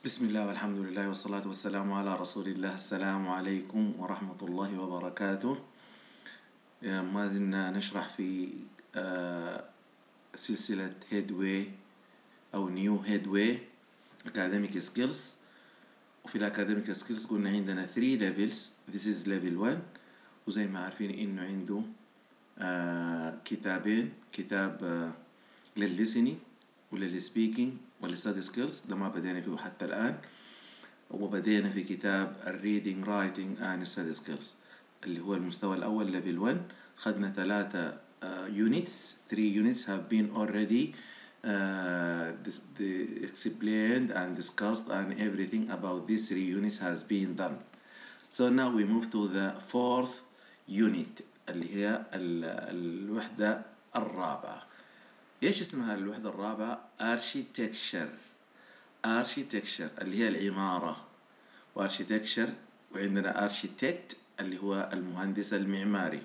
بسم الله والحمد لله والصلاة والسلام على رسول الله السلام عليكم ورحمة الله وبركاته ما زلنا نشرح في آه، سلسلة هيدوي أو نيو هيدوي أكاديميك سكيلز وفي الأكاديميك سكيلز قلنا عندنا 3 ليفلز This is level 1 وزي ما عارفين إنه عنده آه كتابين كتاب آه للليسنينج وللسبيكينج والستادي سكيلز ده ما بدينا فيه حتى الآن وبدينا في كتاب الريدنج رايتنج اند ستادي سكيلز اللي هو المستوى الأول ليفل 1 خدنا ثلاثة يونتس 3 units have been already uh, this, the explained and discussed and everything about these three units has been done so now we move to the fourth unit اللي هي الوحدة الرابعة ايش اسمها الوحدة الرابعة architecture architecture اللي هي العمارة وارشيتكشر وعندنا architect اللي هو المهندس المعماري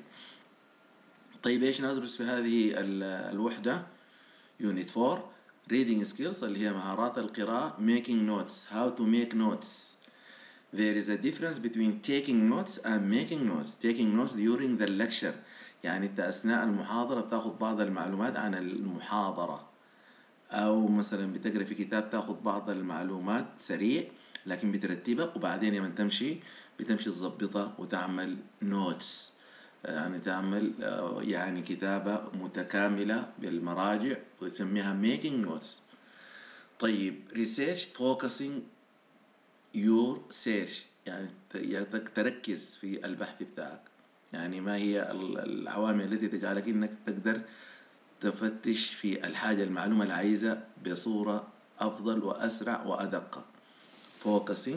طيب ايش ندرس في هذه الوحدة unit 4 reading skills اللي هي مهارات القراءة making notes how to make notes there is a difference between taking notes and making notes taking notes during the lecture يعني انت اثناء المحاضرة بتاخد بعض المعلومات عن المحاضرة او مثلا بتقرا في كتاب تاخد بعض المعلومات سريع لكن بترتبها وبعدين لما تمشي بتمشي تظبطها وتعمل نوتس يعني تعمل يعني كتابة متكاملة بالمراجع وتسميها making notes طيب research focusing your search يعني تركز في البحث بتاعك يعني ما هي العوامل التي تجعلك انك تقدر تفتش في الحاجة المعلومة اللي عايزها بصورة أفضل وأسرع وأدق focusing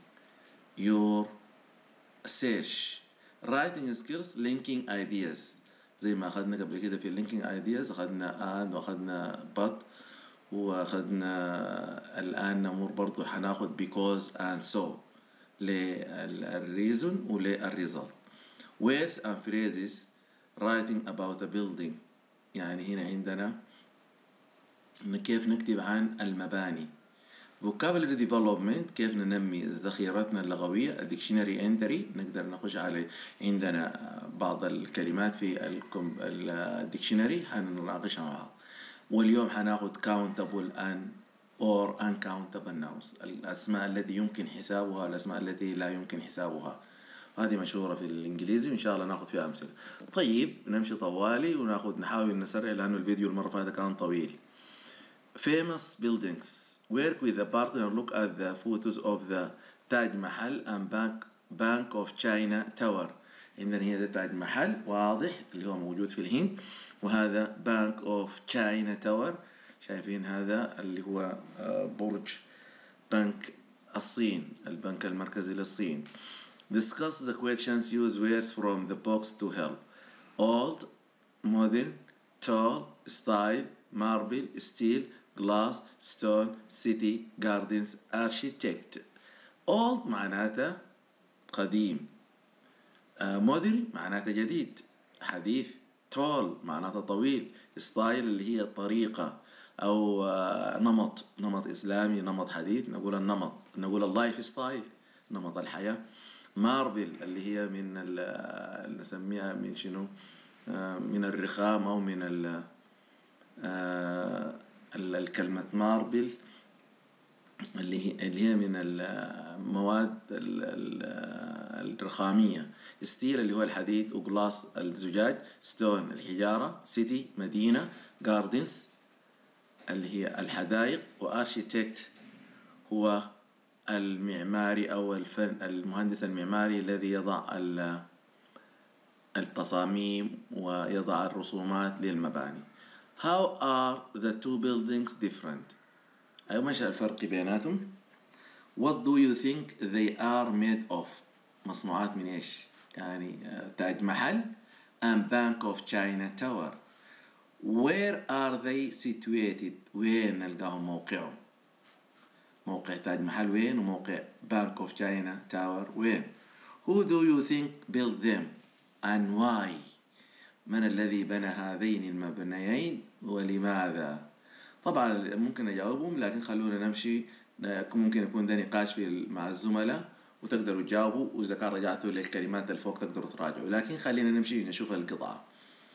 your search writing skills linking ideas زي ما أخذنا قبل كده في linking ideas أخذنا and وأخذنا but وأخذنا الآن نمر برضو حناخد because and so للريزون وللريزلت words and phrases writing about a building يعني هنا عندنا كيف نكتب عن المباني vocabulary development كيف ننمي ذخيرتنا اللغوية dictionary entry نقدر نخش على عندنا بعض الكلمات في الديكشنري حنناقشها مع بعض واليوم حناخد countable and or uncountable nouns الأسماء التي يمكن حسابها الأسماء التي لا يمكن حسابها هذه مشهورة في الإنجليزي وإن شاء الله ناخذ فيها أمثلة طيب نمشي طوالي وناخذ نحاول نسرع لأنه الفيديو المرة فاتت كان طويل famous buildings work with a partner look at the photos of the تاج محل and bank bank of China tower عندنا هنا تاج محل واضح اللي هو موجود في الهند وهذا bank of China tower شايفين هذا اللي هو برج بنك الصين البنك المركزي للصين Discuss the questions use words from the box to help. Old, modern, tall, style, marble, steel, glass, stone, city, gardens, architect. Old معناته قديم. Uh, modern معناته جديد. حديث. tall معناته طويل. style اللي هي طريقة أو uh, نمط نمط إسلامي نمط حديث نقول النمط نقول اللايف ستايل نمط الحياة. ماربل اللي هي من اللي نسميها من شنو من الرخام او من ال الكلمة ماربل اللي هي اللي هي من المواد الرخامية ستيل اللي هو الحديد وجلاس الزجاج ستون الحجارة سيتي مدينة جاردنز اللي هي الحدائق وارشيتكت هو المعماري أو الفن المهندس المعماري الذي يضع التصاميم ويضع الرسومات للمباني How are the two buildings different? أي مش الفرق بيناتهم؟ What do you think they are made of? مصنوعات من إيش؟ يعني تاج محل and Bank of China Tower Where are they situated? وين نلقاهم موقعهم؟ موقع تاج محل وين وموقع بانك اوف تشاينا تاور وين Who do you think built them and why من الذي بنى هذين المبنيين ولماذا طبعا ممكن أجاوبهم لكن خلونا نمشي ممكن يكون ده نقاش في مع الزملاء وتقدروا تجاوبوا وإذا كان رجعتوا للكلمات اللي فوق تقدروا تراجعوا لكن خلينا نمشي نشوف القطعة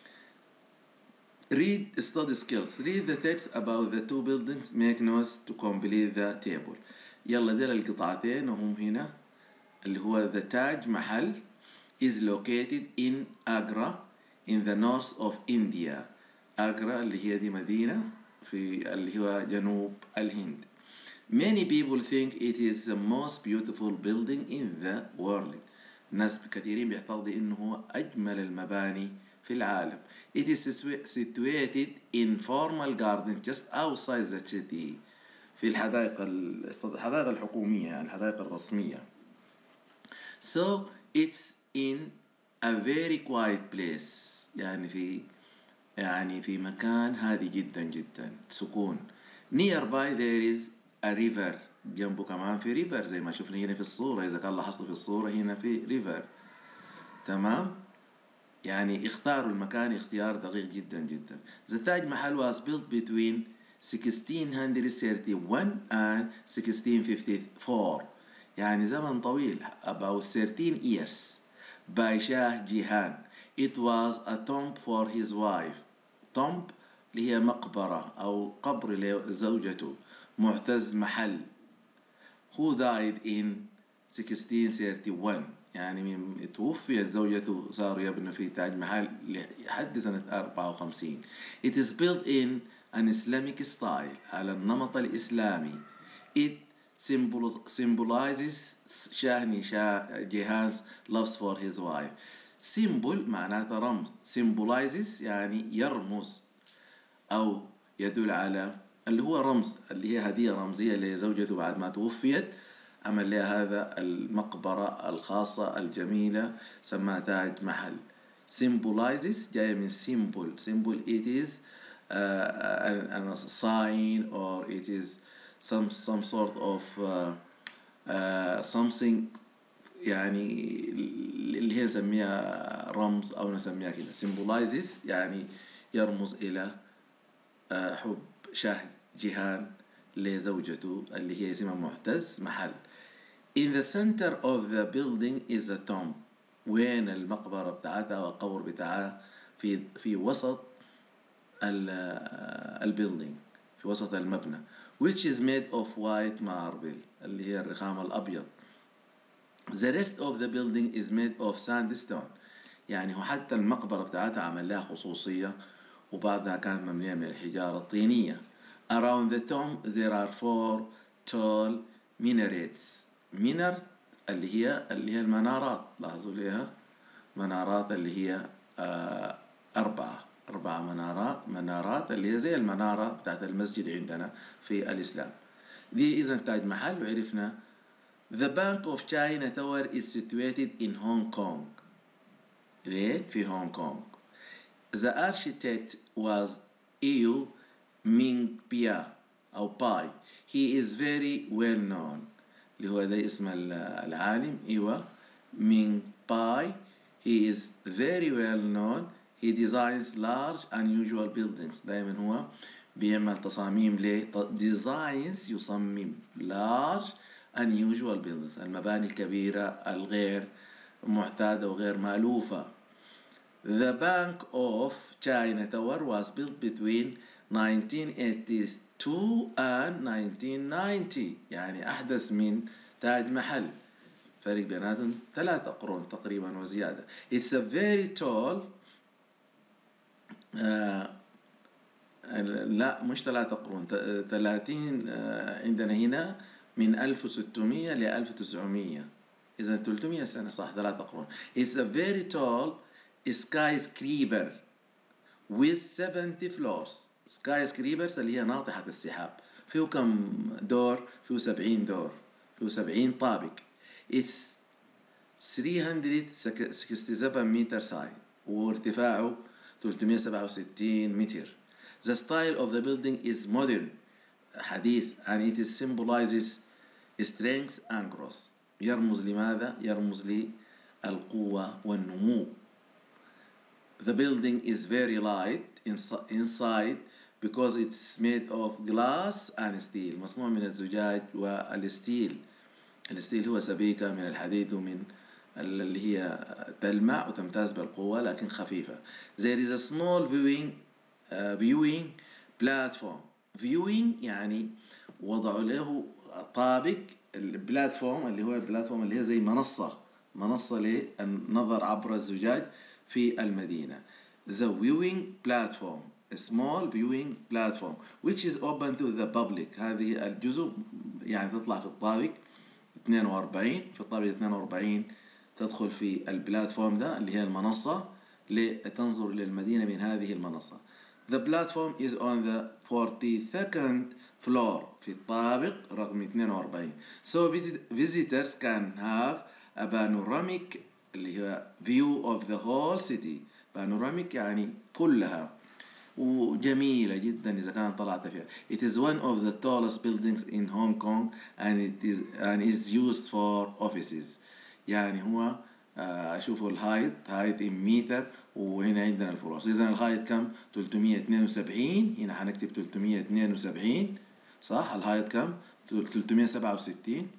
Read study skills. Read the text about the two buildings. Make notes to complete the table. يلا دي القطعتين وهم هنا اللي هو the Taj Mahal is located in Agra in the north of India. Agra اللي هي دي مدينة في اللي هو جنوب الهند. Many people think it is the most beautiful building in the world. ناس كثيرين بيعتقدوا انه هو اجمل المباني في العالم. It is situated in formal garden just outside the city. في الحدائق الحدائق الحكومية يعني الحدائق الرسمية. So it's in a very quiet place يعني في يعني في مكان هادي جدا جدا سكون. Nearby there is a river جنبه كمان في ريفر زي ما شفنا هنا في الصورة إذا كان لاحظتوا في الصورة هنا في ريفر تمام يعني اختاروا المكان اختيار دقيق جدا جدا The Taj Mahal was built between 1631 and 1654 يعني زمن طويل about 13 years by Shah Jihan It was a tomb for his wife tomb اللي هي مقبرة أو قبر لزوجته معتز محل who died in 1631 يعني من توفيت زوجته صاروا يبنوا في تاج محل لحد سنة 54 It is built in an Islamic style على النمط الإسلامي It symbolizes شاهني شاه جيهان's loves for his wife symbol معناته رمز symbolizes يعني يرمز أو يدل على اللي هو رمز اللي هي هدية رمزية لزوجته بعد ما توفيت عمل لها هذا المقبرة الخاصة الجميلة سماها تاج محل symbolizes جاية من symbol symbol it is uh, a sign or it is some some sort of uh, uh, something يعني اللي هي نسميها رمز أو نسميها كده symbolizes يعني يرمز إلى حب شاه جيهان لزوجته اللي هي اسمها معتز محل In the center of the building is a tomb وين المقبرة بتاعتها أو القبر بتاعها في في وسط البيلدينج في وسط المبنى which is made of white marble اللي هي الرخام الأبيض The rest of the building is made of sandstone يعني هو حتى المقبرة بتاعتها عمل لها خصوصية وبعدها كانت مبنية من الحجارة الطينية Around the tomb there are four tall minarets minart اللي هي اللي هي المنارات لاحظوا ليها منارات اللي هي آه أربعة أربعة منارات منارات اللي هي زي المنارة بتاعت المسجد عندنا في الإسلام دي إذا تاج محل وعرفنا The Bank of China Tower is situated in Hong Kong ليه؟ في هونغ كونغ The architect was Eo Ming Pia أو باي He is very well known اللي هو ده اسم العالم إيوا مينغ باي He is very well known He designs large unusual buildings دائما هو بيعمل تصاميم ل designs يصمم large unusual buildings المباني الكبيرة الغير معتادة وغير مألوفة The Bank of China Tower was built between 1982 and 1990 يعني أحدث من تاج محل فرق بيناتهم ثلاثة قرون تقريبا وزيادة It's a very tall آه لا مش ثلاثة قرون ثلاثين آه عندنا هنا من 1600 ل 1900 إذا 300 سنة صح ثلاثة قرون It's a very tall skyscraper with 70 floors سكاي سكريبرز اللي هي ناطحة السحاب فيه كم دور فيه 70 دور فيه 70 طابق It's 367 متر ساي وارتفاعه 367 متر The style of the building is modern حديث and it symbolizes strength and growth يرمز لماذا؟ يرمز للقوة والنمو The building is very light inside because it's made of glass and steel مصنوع من الزجاج والستيل الستيل هو سبيكة من الحديد ومن اللي هي تلمع وتمتاز بالقوة لكن خفيفة there is a small viewing uh, viewing platform viewing يعني وضعوا له طابق البلاتفورم اللي هو البلاتفورم اللي هي زي منصة منصة للنظر عبر الزجاج في المدينة the viewing platform a small viewing platform which is open to the public هذه الجزء يعني تطلع في الطابق 42 في الطابق 42 تدخل في البلاتفورم ده اللي هي المنصة لتنظر للمدينة من هذه المنصة The platform is on the 42nd floor في الطابق رقم 42 So visitors can have a panoramic اللي هي view of the whole city panoramic يعني كلها وجميلة جدا إذا كان طلعت فيها It is one of the tallest buildings in Hong Kong and it is and is used for offices يعني هو اشوفوا الهايت هايت ان متر وهنا عندنا الفلورس اذا الهايت كم 372 هنا حنكتب 372 صح الهايت كم 367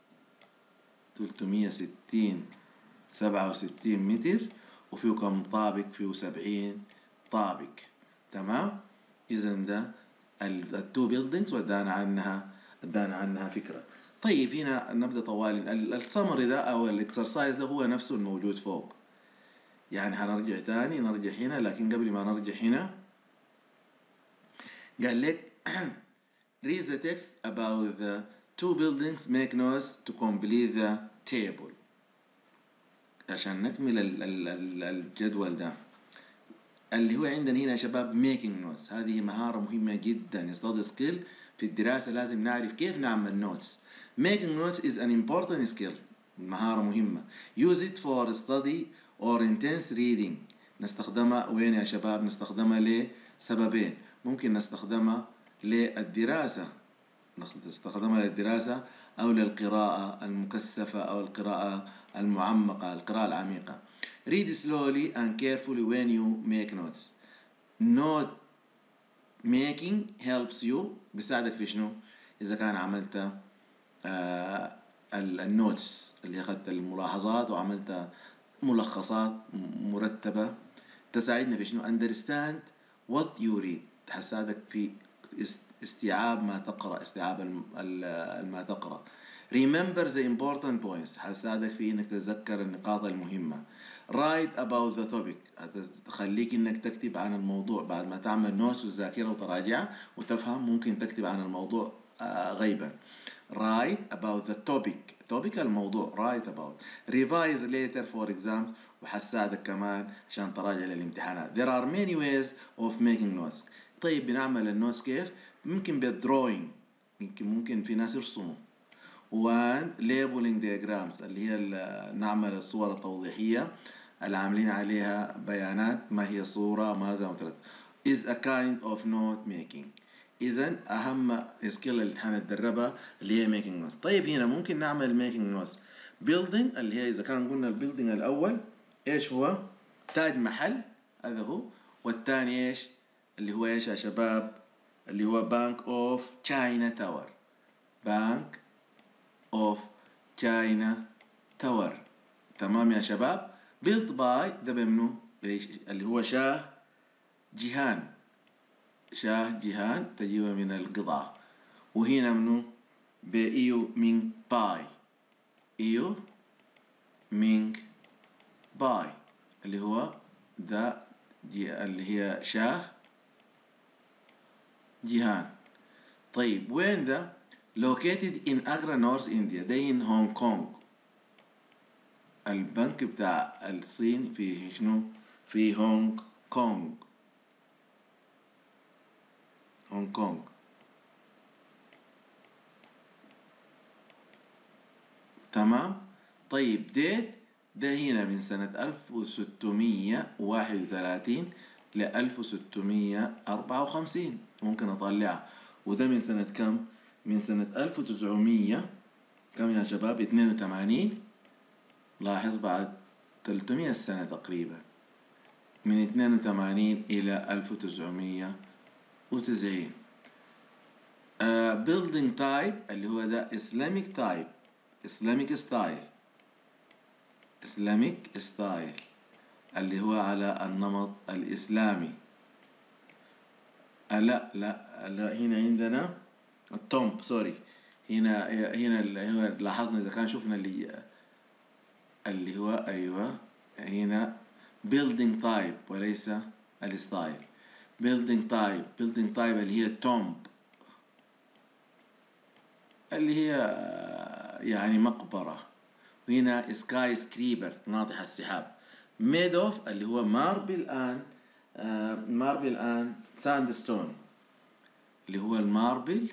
360 67 متر وفيه كم طابق فيه 70 طابق تمام اذا ده التو بيلدينجز ودانا عنها ادانا عنها فكره طيب هنا نبدا طوال السمري ده او الاكسرسايز ده هو نفسه الموجود فوق يعني هنرجع تاني نرجع هنا لكن قبل ما نرجع هنا قال لك read the text about the two buildings make noise to complete the table عشان نكمل الجدول ده اللي هو عندنا هنا يا شباب making notes هذه مهارة مهمة جدا يصطاد سكيل في الدراسة لازم نعرف كيف نعمل نوتس making notes is an important skill مهارة مهمة use it for study or intense reading نستخدمها وين يا شباب نستخدمها لسببين ممكن نستخدمها للدراسة نستخدمها للدراسة أو للقراءة المكثفة أو القراءة المعمقة القراءة العميقة read slowly and carefully when you make notes note making helps you بيساعدك في شنو إذا كان عملت آه النوتس اللي أخذت الملاحظات وعملت ملخصات مرتبة تساعدنا في شنو understand what you read حساعدك في استيعاب ما تقرأ استيعاب ما تقرأ remember the important points حساعدك في انك تتذكر النقاط المهمة write about the topic تخليك انك تكتب عن الموضوع بعد ما تعمل نوتس والذاكرة وتراجعها وتفهم ممكن تكتب عن الموضوع غيبا write about the topic topic الموضوع write about revise later for exams وحساعدك كمان عشان تراجع للامتحانات there are many ways of making notes طيب بنعمل النوتس كيف ممكن بالدروينج يمكن ممكن في ناس يرسموا وان labeling diagrams اللي هي نعمل الصور التوضيحية اللي عاملين عليها بيانات ما هي صورة ما زي ما قلت is a kind of note making اذا اهم سكيل اللي حنتدربها اللي هي making notes طيب هنا ممكن نعمل making notes building اللي هي اذا كان قلنا البيلدينج الاول ايش هو تاج محل هذا هو والثاني ايش اللي هو ايش يا شباب اللي هو بانك اوف تشاينا تاور بانك اوف تشاينا تاور تمام يا شباب بيلت باي ده بمنو اللي هو شاه جيهان شاه جيهان تجيبه من القطعة وهنا منو بإيو مينغ باي إيو مينغ باي اللي هو ده اللي هي شاه جيهان طيب وين ده located in Agra North India ده in هونغ كونغ البنك بتاع الصين في شنو في هونغ كونغ هونغ كونغ تمام طيب ديت ده هنا من سنة ألف وستمية واحد وثلاثين لألف وستمية أربعة وخمسين ممكن أطلعها وده من سنة كم؟ من سنة ألف وتسعمية كم يا شباب؟ اتنين وتمانين لاحظ بعد تلتمية سنة تقريبا من اتنين وتمانين إلى ألف وتسعمية وتسعين آه building type اللي هو ده Islamic type Islamic style Islamic style اللي هو على النمط الإسلامي آه لا لا لا هنا عندنا التومب سوري هنا هنا اللي هو لاحظنا إذا كان شفنا اللي اللي هو أيوه هنا building type وليس الستايل building type building type اللي هي تومب اللي هي يعني مقبرة وهنا سكاي سكريبر ناطح السحاب ميد اوف اللي هو ماربل ان ماربل ان ساند ستون اللي هو الماربل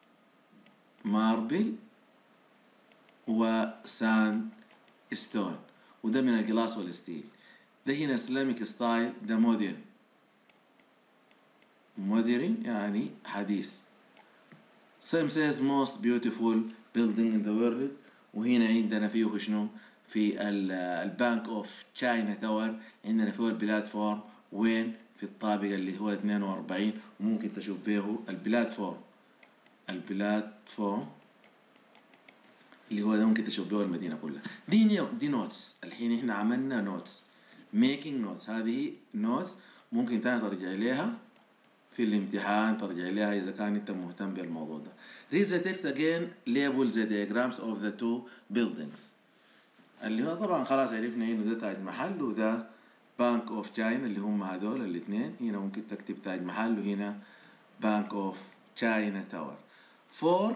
ماربل وساند ستون وده من الجلاس والستيل ده هنا اسلامك ستايل ده مودرن مودرن يعني حديث سام says most beautiful building in the world وهنا عندنا فيه شنو في البانك اوف تشاينا تاور عندنا فيه البلاتفورم وين في الطابق اللي هو 42 وممكن تشوف به البلاتفورم البلاتفورم اللي هو ده ممكن تشوف به المدينه كلها دي دي نوتس الحين احنا عملنا نوتس ميكينج نوتس هذه نوتس ممكن تاني ترجع ليها في الامتحان ترجع لها إذا كان أنت مهتم بالموضوع ده. Read the text again label the diagrams of the two buildings. اللي هو طبعا خلاص عرفنا إنه ده تاج محل وده بانك اوف تشاينا اللي هم هذول الاثنين هنا ممكن تكتب تاج محل وهنا بانك اوف تشاينا تاور. For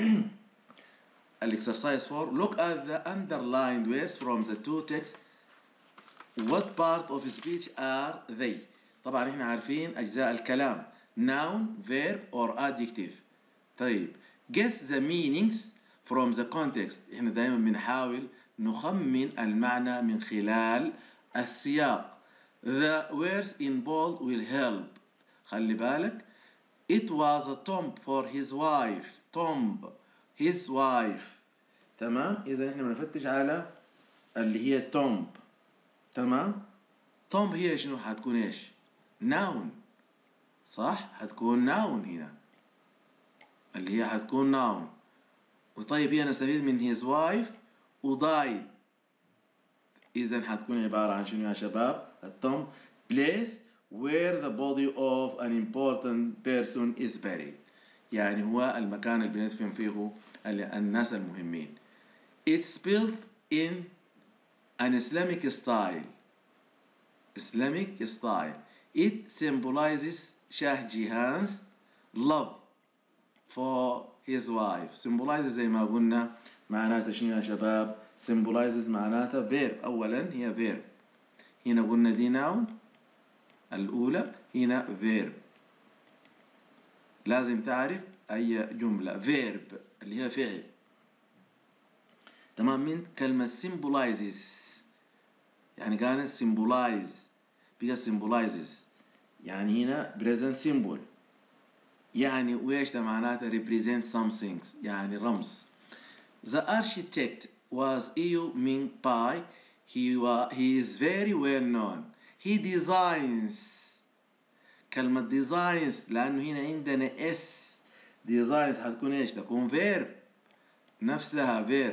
exercise 4 look at the underlined words from the two texts what part of speech are they طبعا احنا عارفين اجزاء الكلام noun verb or adjective طيب guess the meanings from the context احنا دايما بنحاول نخمن المعنى من خلال السياق the words in bold will help خلي بالك it was a tomb for his wife tomb his wife تمام اذا احنا بنفتش على اللي هي tomb تمام tomb هي شنو حتكون ايش noun صح حتكون noun هنا اللي هي حتكون noun وطيب هي نستفيد من his wife وdied إذا حتكون عبارة عن شنو يا شباب التوم place where the body of an important person is buried يعني هو المكان اللي بندفن فيه الناس المهمين it's built in an Islamic style Islamic style It symbolizes Shah Jihan's love for his wife. Symbolizes زي ما قلنا معناته شنو يا شباب؟ symbolizes معناته verb أولا هي verb. هنا قلنا دي noun الأولى هنا verb. لازم تعرف أي جملة verb اللي هي فعل. تمام من كلمة symbolizes يعني كانت symbolize بقى symbolizes يعني هنا present symbol يعني ويش ده معناته represent some things يعني رمز The architect was Eo Ming Pai he, wa, he is very well known he designs كلمة designs لأنه هنا عندنا اس designs حتكون ايش تكون verb نفسها verb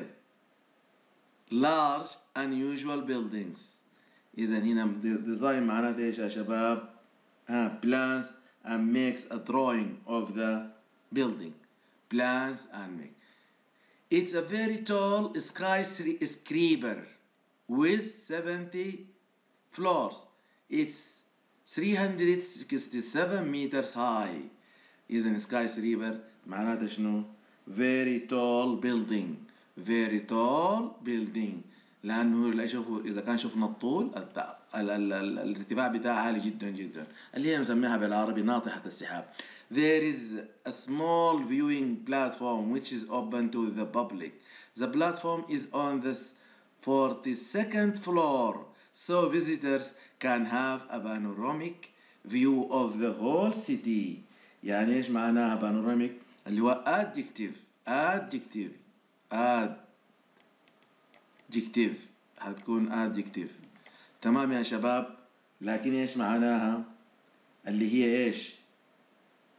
large unusual buildings إذا هنا design معناته ايش يا شباب؟ ها plans and makes a drawing of the building. Plans and make. It's a very tall skyscraper with 70 floors. It's 367 meters high. إذا skyscraper معناته شنو؟ Very tall building. Very tall building. لانه لا شوفوا اذا كان شفنا الطول ال ال ال الارتفاع بتاعها عالي جدا جدا اللي هي مسميها بالعربي ناطحه السحاب There is a small viewing platform which is open to the public. The platform is on the 42nd floor, so visitors can have a panoramic view of the whole city. يعني ايش معناها panoramic؟ اللي هو adjective adjective ad adjective هتكون adjective تمام يا شباب لكن ايش معناها اللي هي ايش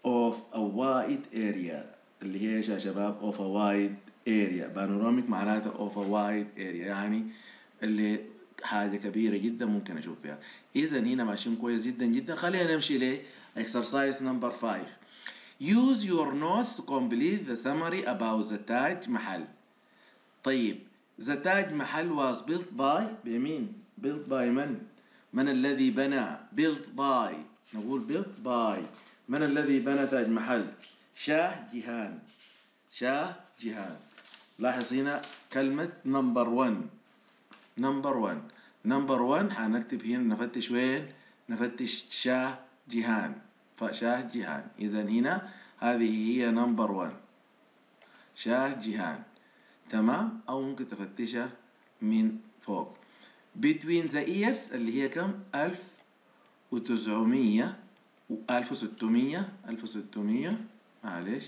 of a wide area اللي هي ايش يا شباب of a wide area بانوراميك معناته of a wide area يعني اللي حاجة كبيرة جدا ممكن أشوف فيها إذا هنا ماشيين كويس جدا جدا خلينا نمشي ل exercise number 5 use your notes to complete the summary about the Taj Mahal طيب the Taj Mahal was built by بمين built by من من الذي بنى built by نقول built by من الذي بنى تاج محل شاه جيهان شاه جيهان لاحظ هنا كلمة نمبر 1 نمبر 1 نمبر 1 حنكتب هنا نفتش وين نفتش شاه جيهان فشاه جيهان إذا هنا هذه هي نمبر 1 شاه جيهان تمام أو ممكن تفتشها من فوق between the years اللي هي كم ألف وتسعمية وألف وستمية ألف وستمية معلش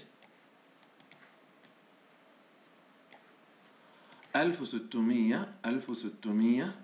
ألف وستمية ألف وستمية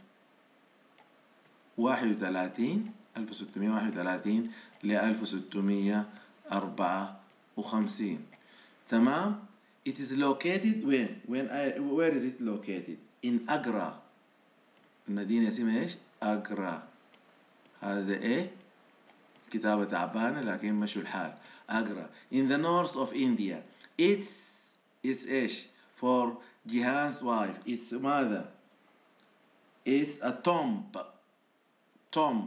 واحد وثلاثين ألف وستمية واحد وثلاثين لألف وستمية أربعة وخمسين تمام It is located when when I where is it located in Agra المدينة اسمها ايش؟ أجرا هذا ايه؟ كتابة تعبانة لكن مشوا الحال أجرا in the north of India it's it's ايش؟ for Jihan's wife it's ماذا؟ it's a tomb tomb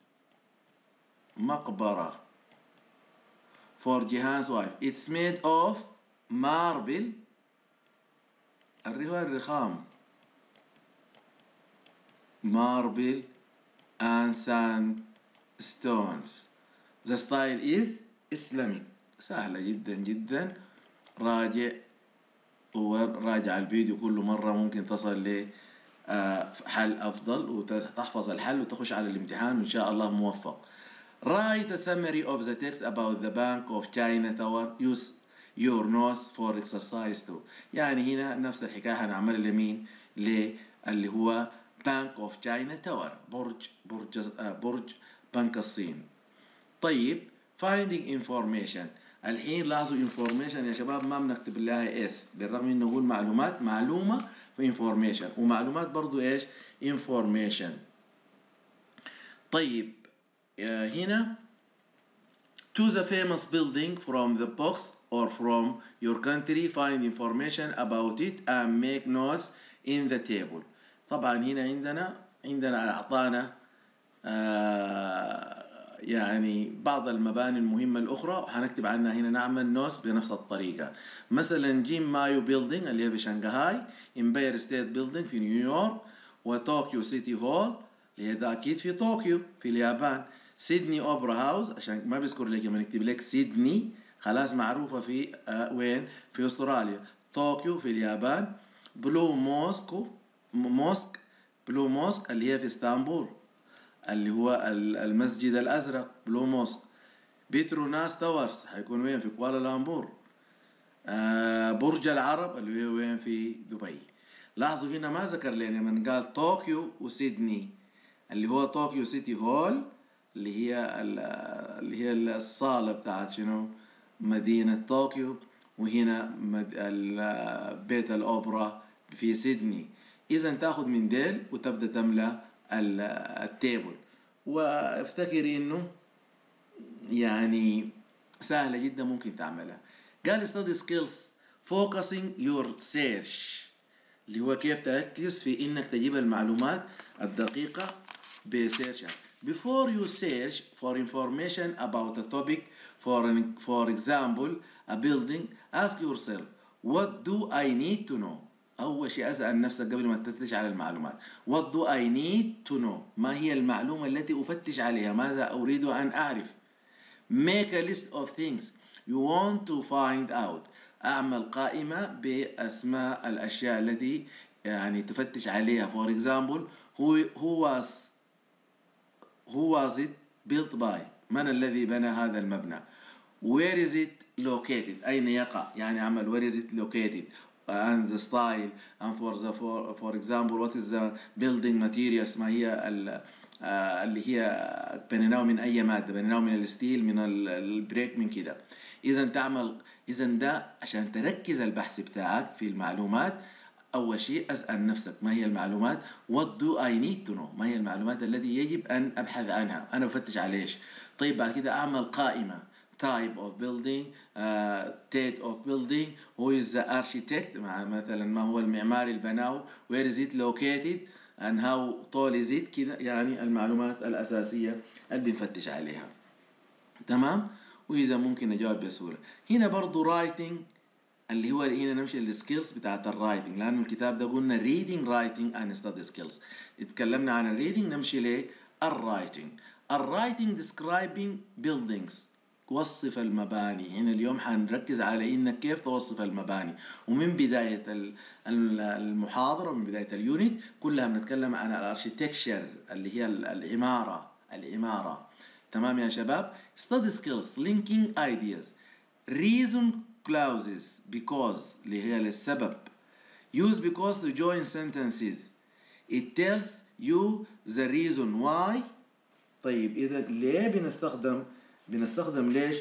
مقبرة for Jihan's wife it's made of marble الرهوة الرخام marble and sandstones. The style is Islamic. سهلة جدا جدا راجع وراجع الفيديو كل مرة ممكن تصل ل حل أفضل وتحفظ الحل وتخش على الامتحان وإن شاء الله موفق. Write a summary of the text about the Bank of China Tower. Use your notes for exercise 2. يعني هنا نفس الحكاية هنعملها لمين؟ اللي هو بانك اوف تشاينا تاور برج برج برج بنك الصين طيب finding information الحين لاحظوا information يا شباب ما بنكتب لها اس بالرغم انه نقول معلومات معلومه في information ومعلومات برضو ايش information طيب هنا to the famous building from the box or from your country find information about it and make notes in the table طبعا هنا عندنا عندنا اعطانا آه يعني بعض المباني المهمة الأخرى وحنكتب عنها هنا نعمل نوس بنفس الطريقة مثلا جيم مايو بيلدينج اللي هي في شنغهاي امباير ستيت بيلدينج في نيويورك وطوكيو سيتي هول اللي هي ده أكيد في طوكيو في اليابان سيدني أوبرا هاوس عشان ما بيذكر لك لما نكتب لك سيدني خلاص معروفة في آه وين في أستراليا طوكيو في اليابان بلو موسكو موسك بلو موسك اللي هي في اسطنبول اللي هو المسجد الازرق بلو موسك بيتروناس تاورز حيكون وين في كوالالامبور آه برج العرب اللي هو وين في دبي لاحظوا هنا ما ذكر لنا من قال طوكيو وسيدني اللي هو طوكيو سيتي هول اللي هي اللي هي الصالة بتاعت شنو مدينة طوكيو وهنا بيت الأوبرا في سيدني اذا تاخذ من ديل وتبدا تملى التيبل وافتكري انه يعني سهله جدا ممكن تعملها قال study skills focusing your search اللي هو كيف تركز في انك تجيب المعلومات الدقيقة بسيرش before you search for information about a topic for an, for example a building ask yourself what do I need to know أول شيء أسأل نفسك قبل ما تفتش على المعلومات What do I need to know ما هي المعلومة التي أفتش عليها ماذا أريد أن أعرف Make a list of things you want to find out أعمل قائمة بأسماء الأشياء التي يعني تفتش عليها For example who, who was who was it built by من الذي بنى هذا المبنى Where is it located أين يقع يعني عمل where is it located and the style and for the for, for example what is the building materials ما هي آه اللي هي بنيناه من اي ماده بنيناه من الستيل من البريك من كده اذا تعمل اذا ده عشان تركز البحث بتاعك في المعلومات اول شيء اسال نفسك ما هي المعلومات what do I need to know ما هي المعلومات التي يجب ان ابحث عنها انا بفتش على ايش طيب بعد كده اعمل قائمه type of building uh, date of building who is the architect مع مثلا ما هو المعماري اللي بناه where is it located and how tall is it كده يعني المعلومات الأساسية اللي بنفتش عليها تمام وإذا ممكن نجاوب بسهولة هنا برضو writing اللي هو هنا نمشي للسكيلز بتاعت الرايتنج لأنه الكتاب ده قلنا reading writing and study skills اتكلمنا عن الريدنج نمشي للرايتنج الرايتنج describing buildings وصف المباني هنا اليوم حنركز على انك كيف توصف المباني ومن بداية المحاضرة ومن بداية اليونت كلها بنتكلم عن الاركتكشر اللي هي العمارة العمارة تمام يا شباب study skills linking ideas reason clauses because اللي هي للسبب use because to join sentences it tells you the reason why طيب اذا ليه بنستخدم بنستخدم ليش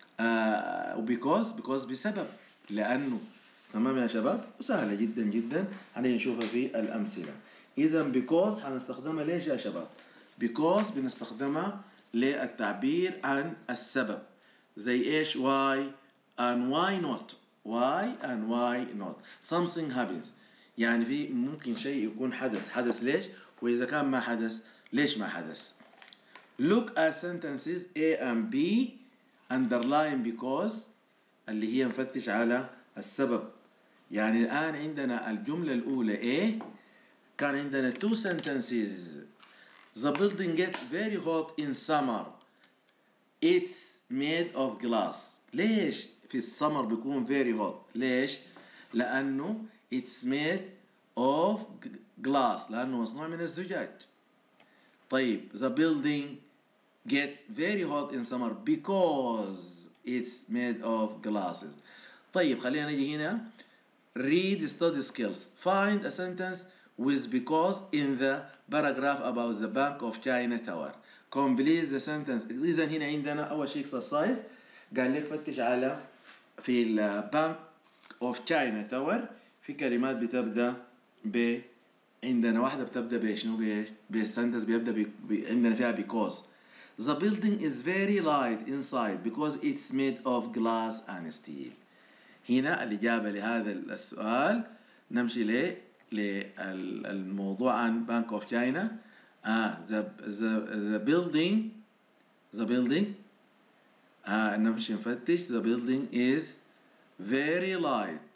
آه وبيكوز بيكوز بسبب لانه تمام يا شباب وسهله جدا جدا هنشوفها في الامثله اذا بيكوز هنستخدمها ليش يا شباب بيكوز بنستخدمها للتعبير عن السبب زي ايش why and why not why and why not something happens يعني في ممكن شيء يكون حدث حدث ليش واذا كان ما حدث ليش ما حدث look at sentences A and B underline because اللي هي نفتش على السبب يعني الآن عندنا الجملة الأولى A كان عندنا two sentences The building gets very hot in summer It's made of glass ليش في السمر بيكون very hot ليش لأنه it's made of glass لأنه مصنوع من الزجاج طيب the building gets very hot in summer because it's made of glasses طيب خلينا نجي هنا read study skills find a sentence with because in the paragraph about the Bank of China Tower complete the sentence إذا هنا عندنا أول شيء exercise قال لك فتش على في البانك اوف تشاينا تاور في كلمات بتبدا ب عندنا واحدة بتبدا بشنو بايش؟ بالسنتنس بيبدا ب... ب... عندنا فيها because The building is very light inside because it's made of glass and steel. هنا الإجابة لهذا السؤال نمشي ل للموضوع عن بانك اوف تشاينا آه the, the, the building the building آه نمشي نفتش the building is very light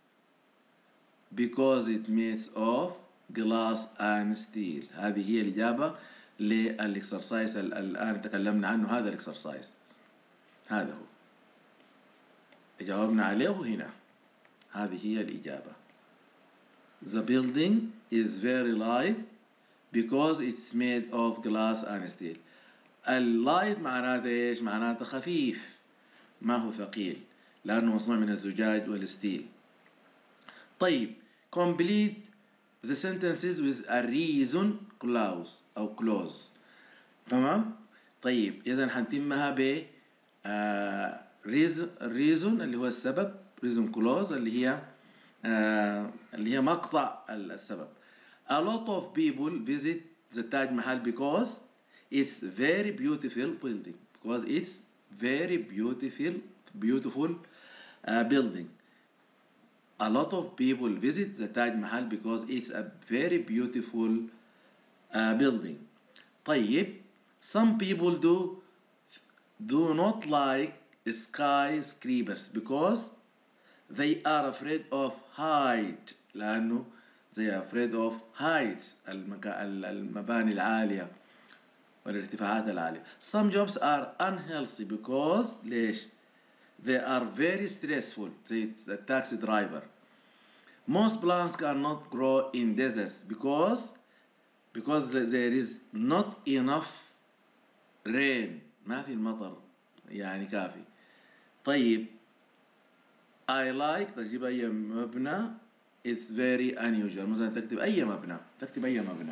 because it makes of glass and steel هذه هي الإجابة للاكسرسايز الآن تكلمنا عنه هذا الاكسرسايز هذا هو جاوبنا عليه هنا هذه هي الإجابة The building is very light because it's made of glass and steel اللايت معناته ايش؟ معناته خفيف ما هو ثقيل لأنه مصنوع من الزجاج والستيل طيب complete the sentences with a reason clause أو clause تمام؟ طيب إذا حنتمها ب آه reason, reason اللي هو السبب reason clause اللي هي آه اللي هي مقطع السبب a lot of people visit the Taj Mahal because it's very beautiful building because it's very beautiful beautiful uh, building a lot of people visit the Taj Mahal because it's a very beautiful uh, building طيب some people do do not like skyscrapers because they are afraid of height لأنه they are afraid of heights المكا... المباني العالية والارتفاعات العالية some jobs are unhealthy because ليش they are very stressful زي the taxi driver most plants cannot grow in deserts because because there is not enough rain ما في المطر يعني كافي طيب I like تجيب أي مبنى it's very unusual مثلا تكتب أي مبنى تكتب أي مبنى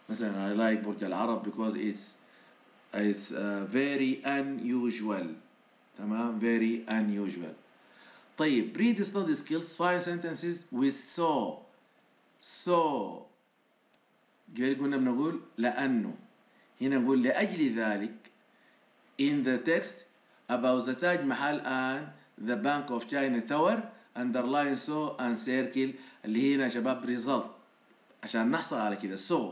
مثلا I like برج العرب because it's it's uh, very unusual تمام very unusual طيب read study skills find sentences with so so قبل كنا بنقول لأنه هنا نقول لأجل ذلك in the text about the Taj Mahal and the Bank of China Tower underline so and circle اللي هنا يا شباب result عشان نحصل على كده so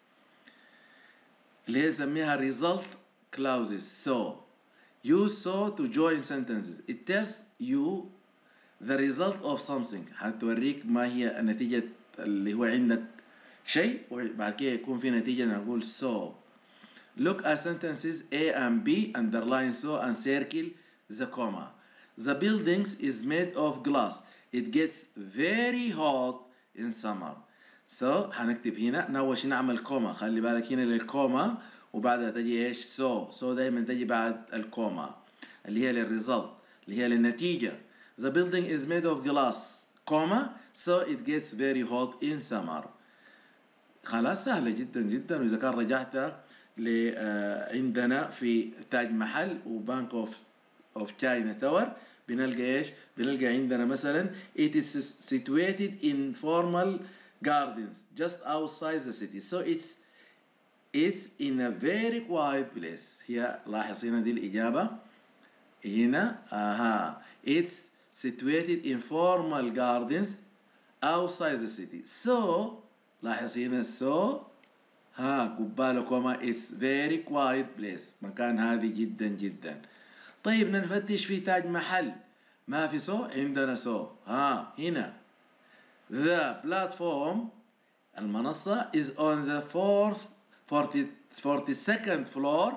اللي هي نسميها result clauses so use so to join sentences it tells you the result of something حتوريك ما هي النتيجة اللي هو عندك شيء وبعد كده يكون في نتيجة نقول so look at sentences A and B underline so and circle the comma the buildings is made of glass it gets very hot in summer so هنكتب هنا أول شيء نعمل كوما خلي بالك هنا للكوما وبعدها تجي ايش so so دايما تجي بعد الكوما اللي هي للريزلت اللي هي للنتيجة the building is made of glass كوما so it gets very hot in summer خلاص سهلة جدا جدا وإذا كان رجعت ل عندنا في تاج محل وبانك اوف اوف تشاينا تاور بنلقى ايش؟ بنلقى عندنا مثلا it is situated in formal gardens just outside the city so it's it's in a very quiet place هي لاحظ هنا دي الإجابة هنا اها it's situated in formal gardens outside the city so لاحظ هنا so ها قبالة كوما it's very quiet place مكان هادي جدا جدا طيب نفتش في تاج محل ما في سو عندنا سو ها هنا the platform المنصة is on the fourth 40 42nd floor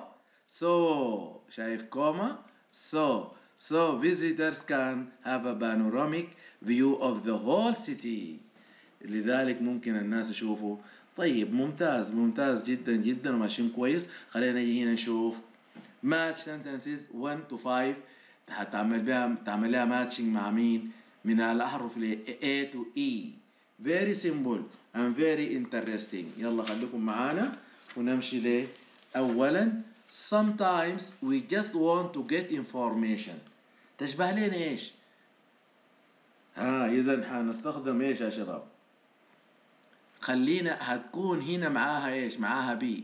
so شايف كوما so so visitors can have a panoramic view of the whole city لذلك ممكن الناس يشوفوا طيب ممتاز ممتاز جدا جدا وماشيين كويس خلينا نجي هنا نشوف ماتش sentences 1 to 5 هتعمل بها تعمل لها ماتشنج مع مين من الاحرف ل A to E very simple and very interesting يلا خليكم معانا ونمشي ل اولا sometimes we just want to get information تشبه لنا ايش ها اذا حنستخدم ايش يا شباب خلينا هتكون هنا معاها ايش معاها بي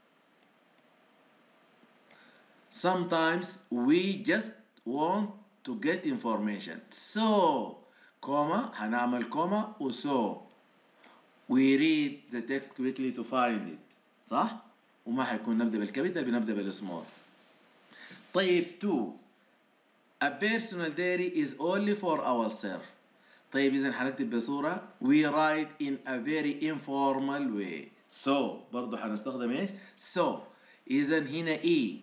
sometimes we just want to get information so كوما هنعمل كوما و so we read the text quickly to find it صح وما حيكون نبدا بالكابيتال بنبدا بالسمول طيب 2 a personal diary is only for ourselves طيب اذا حنكتب بصوره we write in a very informal way so برضه حنستخدم ايش so اذا هنا e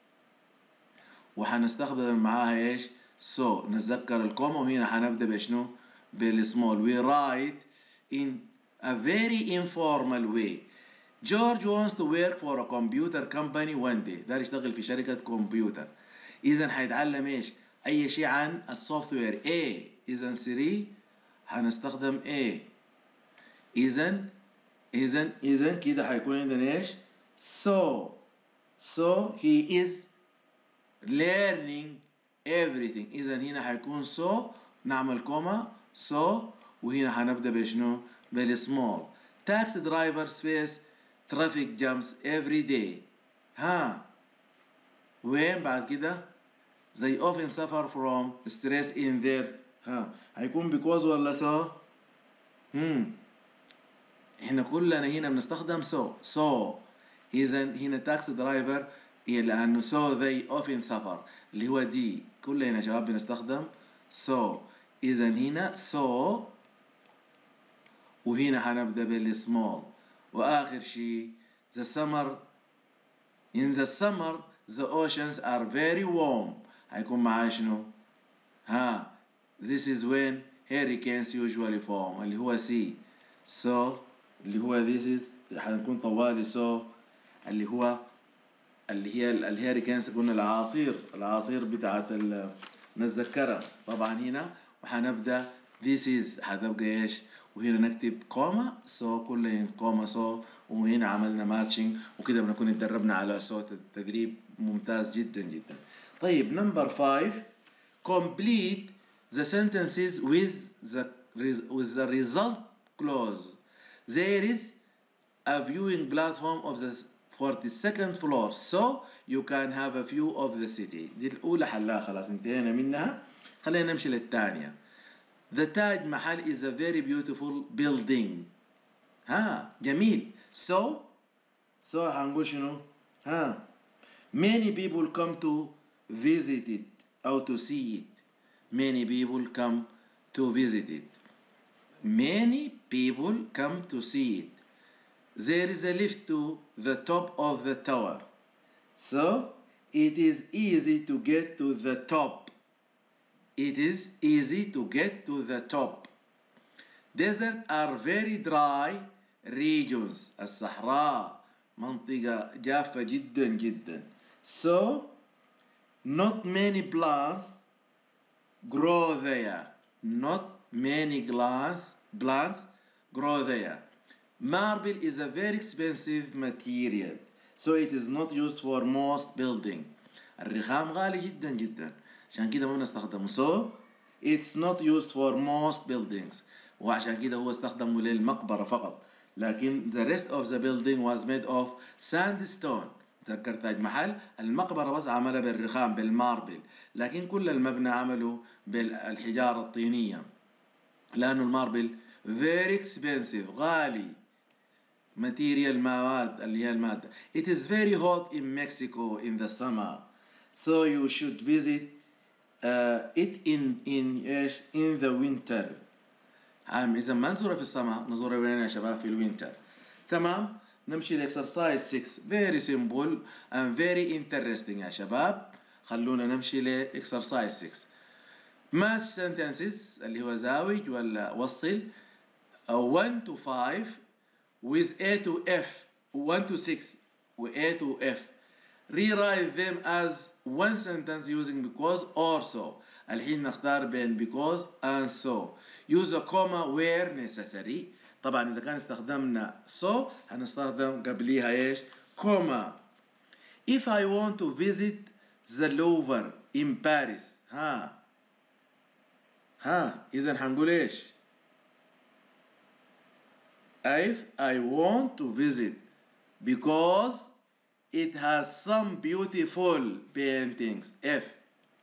وحنستخدم معاها ايش so نتذكر الكوما وهنا حنبدا بشنو بالسمول we write in a very informal way George wants to work for a computer company one day دار يشتغل في شركة كمبيوتر إذا حيتعلم إيش أي شيء عن السوفت وير A إذا 3 هنستخدم A إذا إذا إذا كده حيكون عندنا إيش so so he is learning everything إذا هنا حيكون so نعمل كوما so وهنا حنبدأ بشنو بالسمول taxi drivers face traffic jams every day ها وين بعد كده they often suffer from stress in their ها هيكون because ولا so هم احنا كلنا هنا بنستخدم so so اذا هنا taxi driver هي لانه so they often suffer اللي هو دي كلنا يا شباب بنستخدم so اذا هنا so وهنا حنبدا بالسمول واخر شيء the summer in the summer the oceans are very warm هيكون معاه شنو ها this is when hurricanes usually form اللي هو C so اللي هو this is حنكون طوالي so اللي هو اللي هي الهيريكانز قلنا العاصير العاصير بتاعت نتذكرها طبعا هنا وحنبدا this is حتبقى ايش وهنا نكتب كوما سو كلهم كوما سو وهنا عملنا ماتشنج وكده بنكون اتدربنا على صوت التدريب ممتاز جدا جدا طيب نمبر 5 complete the sentences with the with the result clause there is a viewing platform of the 42nd floor so you can have a view of the city دي الأولى حلاها خلاص انتهينا منها خلينا نمشي للثانية The Taj Mahal is a very beautiful building ها جميل so so هنقول شنو ها many people come to visit it أو to see it many people come to visit it many people come to see it there is a lift to the top of the tower so it is easy to get to the top it is easy to get to the top desert are very dry regions الصحراء منطقة جافة جدا جدا so not many plants grow there not many plants plants grow there marble is a very expensive material so it is not used for most building الرخام غالي جدا جدا عشان كده ما بنستخدمه so it's not used for most buildings وعشان كده هو استخدمه للمقبرة فقط لكن the rest of the building was made of sandstone تذكر تاج محل المقبرة بس عملها بالرخام بالماربل لكن كل المبنى عمله بالحجارة الطينية لأنه الماربل very expensive غالي material مواد اللي هي المادة it is very hot in Mexico in the summer so you should visit uh, it in in ايش in the winter عام اذا ما نزورها في السماء نزورها وين يا شباب في الوينتر تمام نمشي لاكسرسايز 6 very simple and very interesting يا شباب خلونا نمشي لاكسرسايز 6 math sentences اللي هو زاوج ولا وصل 1 to 5 with A to F 1 to 6 و A to F rewrite them as one sentence using because or so الحين نختار بين because and so use a comma where necessary طبعا اذا كان استخدمنا so هنستخدم قبليها ايش comma if I want to visit the Louvre in Paris ها ها اذا هنقول ايش if I want to visit because it has some beautiful paintings if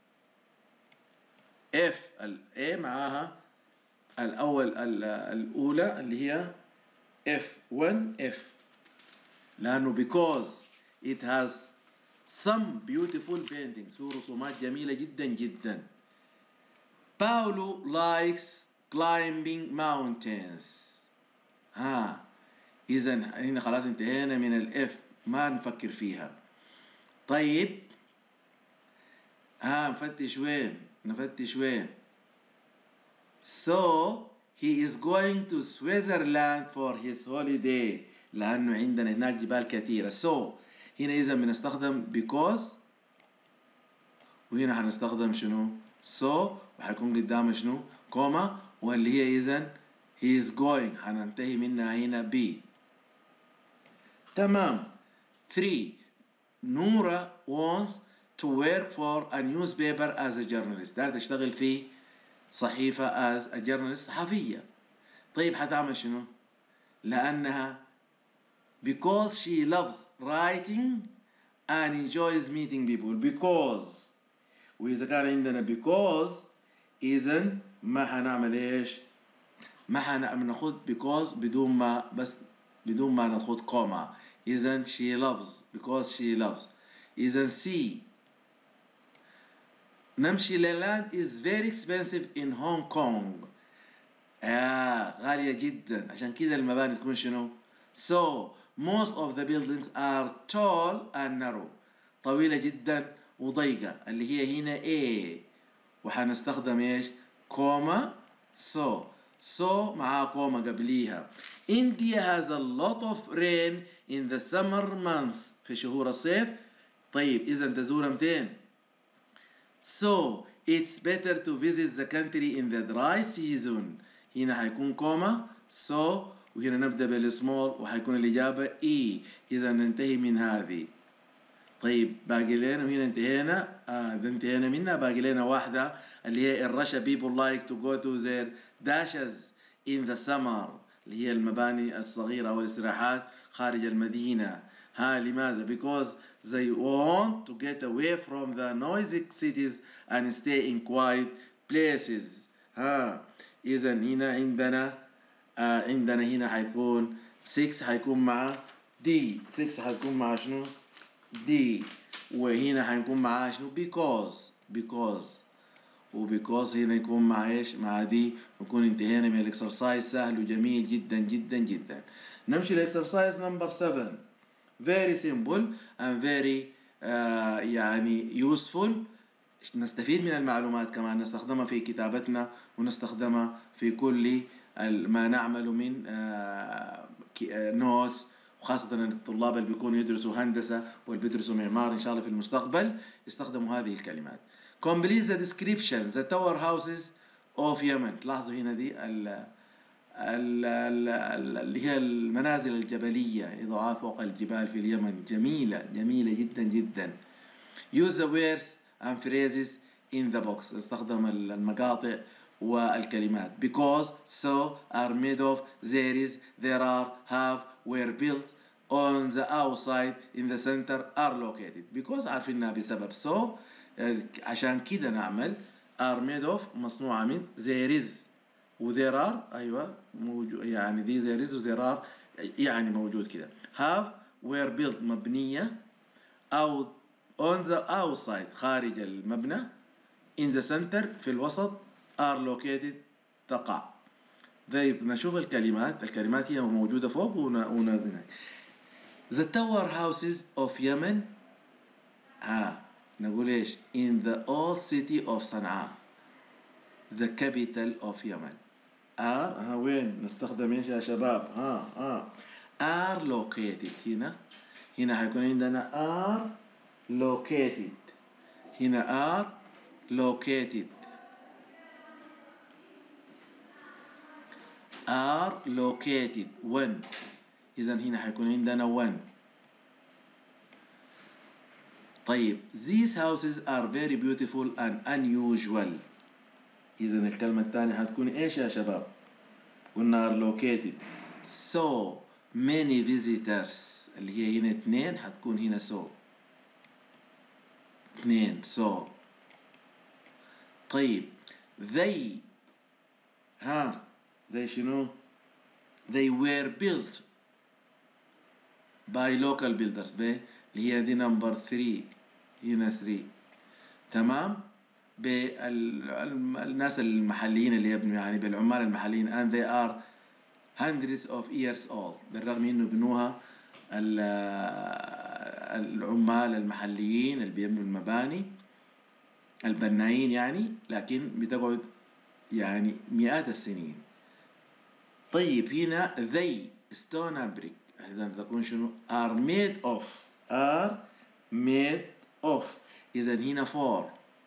if ال A معاها الأول ال- الأولى اللي هي if when if لأنه because it has some beautiful paintings في رسومات جميلة جدا جدا Paulo likes climbing mountains ها إذا هنا خلاص انتهينا من الإف ما نفكر فيها طيب ها نفتش وين نفتش وين So he is going to Switzerland for his holiday لأنه عندنا هناك جبال كثيرة so هنا إذا بنستخدم because وهنا حنستخدم شنو so وحيكون قدامه شنو كوما واللي هي إذا he is going حننتهي منها هنا B تمام 3 نورا wants to work for a newspaper as a journalist دار تشتغل في صحيفة as a journalist صحفية طيب حتعمل شنو لأنها because she loves writing and enjoys meeting people because وإذا كان عندنا because إذا ما حنعمل إيش ما حناخد because بدون ما بس بدون ما ناخد كوما إذا she loves because she loves إذا C نمشي للاند is very expensive in Hong Kong آه غالية جدا عشان كده المباني تكون شنو so most of the buildings are tall and narrow طويلة جدا وضيقة اللي هي هنا A وحنستخدم ايش كوما so so مع كوما قبليها India has a lot of rain in the summer months في شهور الصيف طيب إذا تزورها متين So it's better to visit the country in the dry season هنا حيكون كوما so وهنا نبدأ بالسمول وحيكون الإجابة E إذا ننتهي من هذه طيب باقي لنا وهنا انتهينا آه إذا انتهينا منها باقي لنا واحدة اللي هي الرشا people like to go to their dashes in the summer اللي هي المباني الصغيرة أو الاستراحات خارج المدينة ها لماذا؟ because they want to get away from the noisy cities and stay in quiet places ها إذا هنا عندنا آه عندنا هنا حيكون 6 حيكون مع دي 6 حيكون مع شنو؟ دي وهنا حيكون معاه شنو؟ because because وبيكوز هنا يكون مع ايش؟ مع دي نكون انتهينا من الاكسرسايز سهل وجميل جدا جدا جدا. نمشي لاكسرسايز نمبر 7 very simple and very uh, يعني useful نستفيد من المعلومات كمان نستخدمها في كتابتنا ونستخدمها في كل ما نعمل من نوتس وخاصة الطلاب اللي بيكونوا يدرسوا هندسة واللي بيدرسوا معمار إن شاء الله في المستقبل يستخدموا هذه الكلمات. complete the description the tower houses of Yemen تلاحظوا هنا دي ال اللي هي المنازل الجبلية إضاءات فوق الجبال في اليمن جميلة جميلة جدا جدا use the words and phrases in the box استخدم المقاطع والكلمات because so are made of there is there are have were built on the outside in the center are located because عارفينها بسبب so عشان كده نعمل are made of مصنوعة من there is و there are أيوة موجود يعني دي there is و there are يعني موجود كده have were built مبنية أو on the outside خارج المبنى in the center في الوسط are located تقع طيب نشوف الكلمات الكلمات هي موجودة فوق ونازلين The tower houses of Yemen ها نقول ايش in the old city of صنعاء the capital of Yemen are ها وين نستخدم ايش يا شباب ها ها are located هنا هنا حيكون عندنا are located هنا are located are located when إذا هنا حيكون عندنا when طيب these houses are very beautiful and unusual إذا الكلمة الثانية حتكون إيش يا شباب؟ قلنا are located so many visitors اللي هي هنا اثنين حتكون هنا so اثنين so طيب they ها they شنو؟ they were built by local builders به اللي هي دي نمبر 3 هنا 3 تمام بالناس المحليين اللي يبنوا يعني بالعمال المحليين and they are hundreds of years old بالرغم انه بنوها العمال المحليين اللي بيبنوا المباني البنايين يعني لكن بتقعد يعني مئات السنين طيب هنا they stone and brick إذا تكون شنو are made of are made of إذا هنا for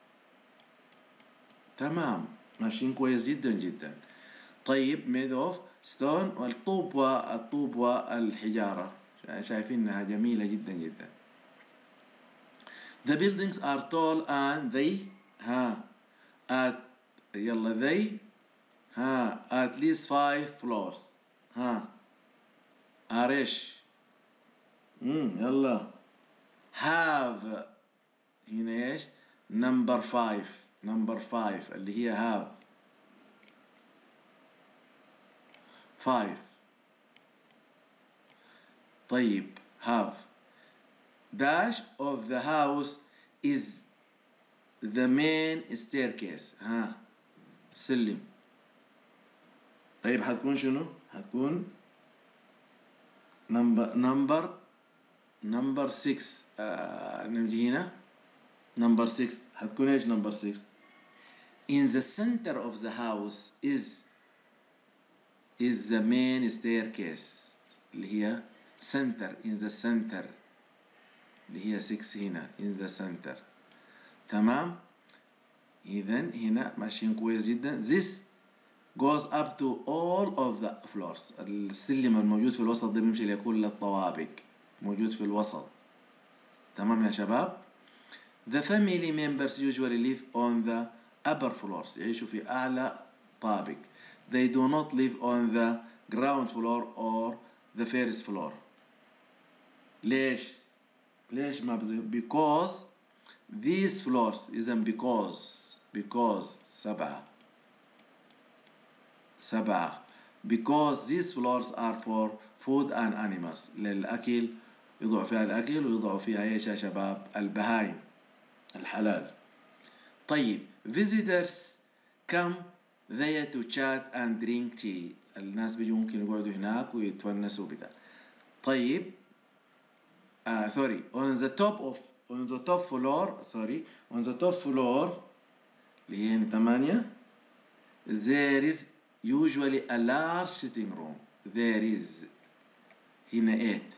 تمام ماشيين كويس جدا جدا طيب made of stone والطوب والطوب والحجارة شايفينها جميلة جدا جدا The buildings are tall and they ها at يلا they ها at least five floors ها are ايش امم يلا have هنا ايش number five number five اللي هي have five طيب have dash of the house is the main staircase ها السلم طيب حتكون شنو حتكون نمبر نمبر نمبر 6 آه نجي هنا نمبر 6 حتكون ايش نمبر 6 in the center of the house is is the main staircase اللي هي center in the center اللي هي 6 هنا in the center تمام اذا هنا ماشيين كويس جدا this goes up to all of the floors السلم الموجود في الوسط ده بيمشي لكل الطوابق موجود في الوسط تمام يا شباب the family members usually live on the upper floors يعيشوا في أعلى طابق they do not live on the ground floor or the first floor ليش ليش ما بزي because these floors إذا because because سبعة سبعة because these floors are for food and animals للأكل يضعوا فيها الأكل ويضعوا فيها إيش يا شباب البهايم الحلال طيب visitors come there to chat and drink tea الناس بيجوا ممكن يقعدوا هناك ويتونسوا بده طيب uh, sorry on the top of on the top floor sorry on the top floor اللي هي هنا ثمانية there is usually a large sitting room there is هنا eight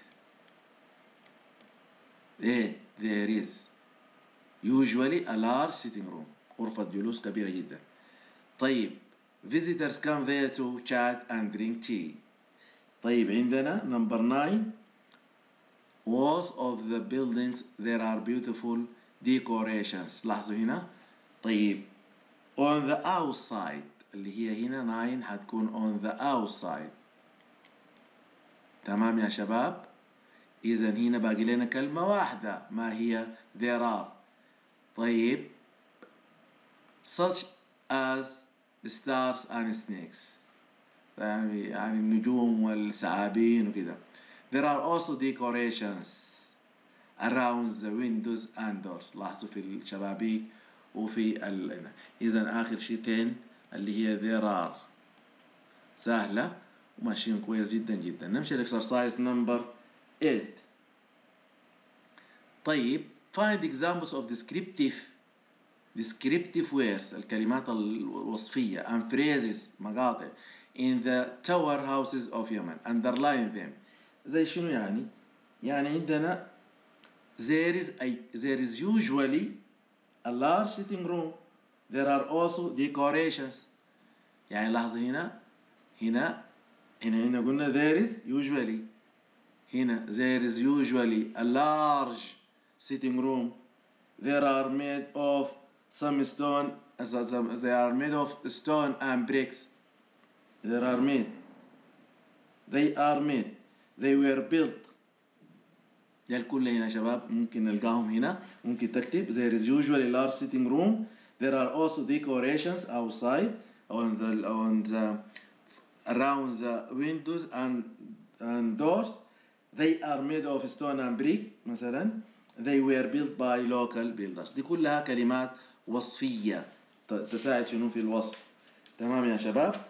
eight there is usually a large sitting room غرفة جلوس كبيرة جدا طيب visitors come there to chat and drink tea طيب عندنا number nine walls of the buildings there are beautiful decorations لاحظوا هنا طيب on the outside اللي هي هنا 9 حتكون on the outside تمام يا شباب إذا هنا باقي لنا كلمة واحدة ما هي there are طيب such as stars and snakes يعني يعني النجوم والثعابين وكده there are also decorations around the windows and doors لاحظوا في الشبابيك وفي ال... إذا آخر شيتين اللي هي there are سهلة وماشيين كويس جدا جدا نمشي الاكسرسايز نمبر 8 طيب find examples of descriptive descriptive words الكلمات الوصفية and phrases مقاطع in the tower houses of Yemen underline them زي شنو يعني يعني عندنا there is a there is usually a large sitting room there are also decorations يعني لاحظوا هنا هنا هنا هنا قلنا there is usually هنا there is usually a large sitting room there are made of some stone they are made of stone and bricks they are made they are made they were built ده الكل هنا شباب ممكن نلقاهم هنا ممكن تكتب there is usually large sitting room there are also decorations outside on the on the around the windows and and doors they are made of stone and brick مثلا they were built by local builders دي كلها كلمات وصفية تساعد شنو في الوصف تمام يا شباب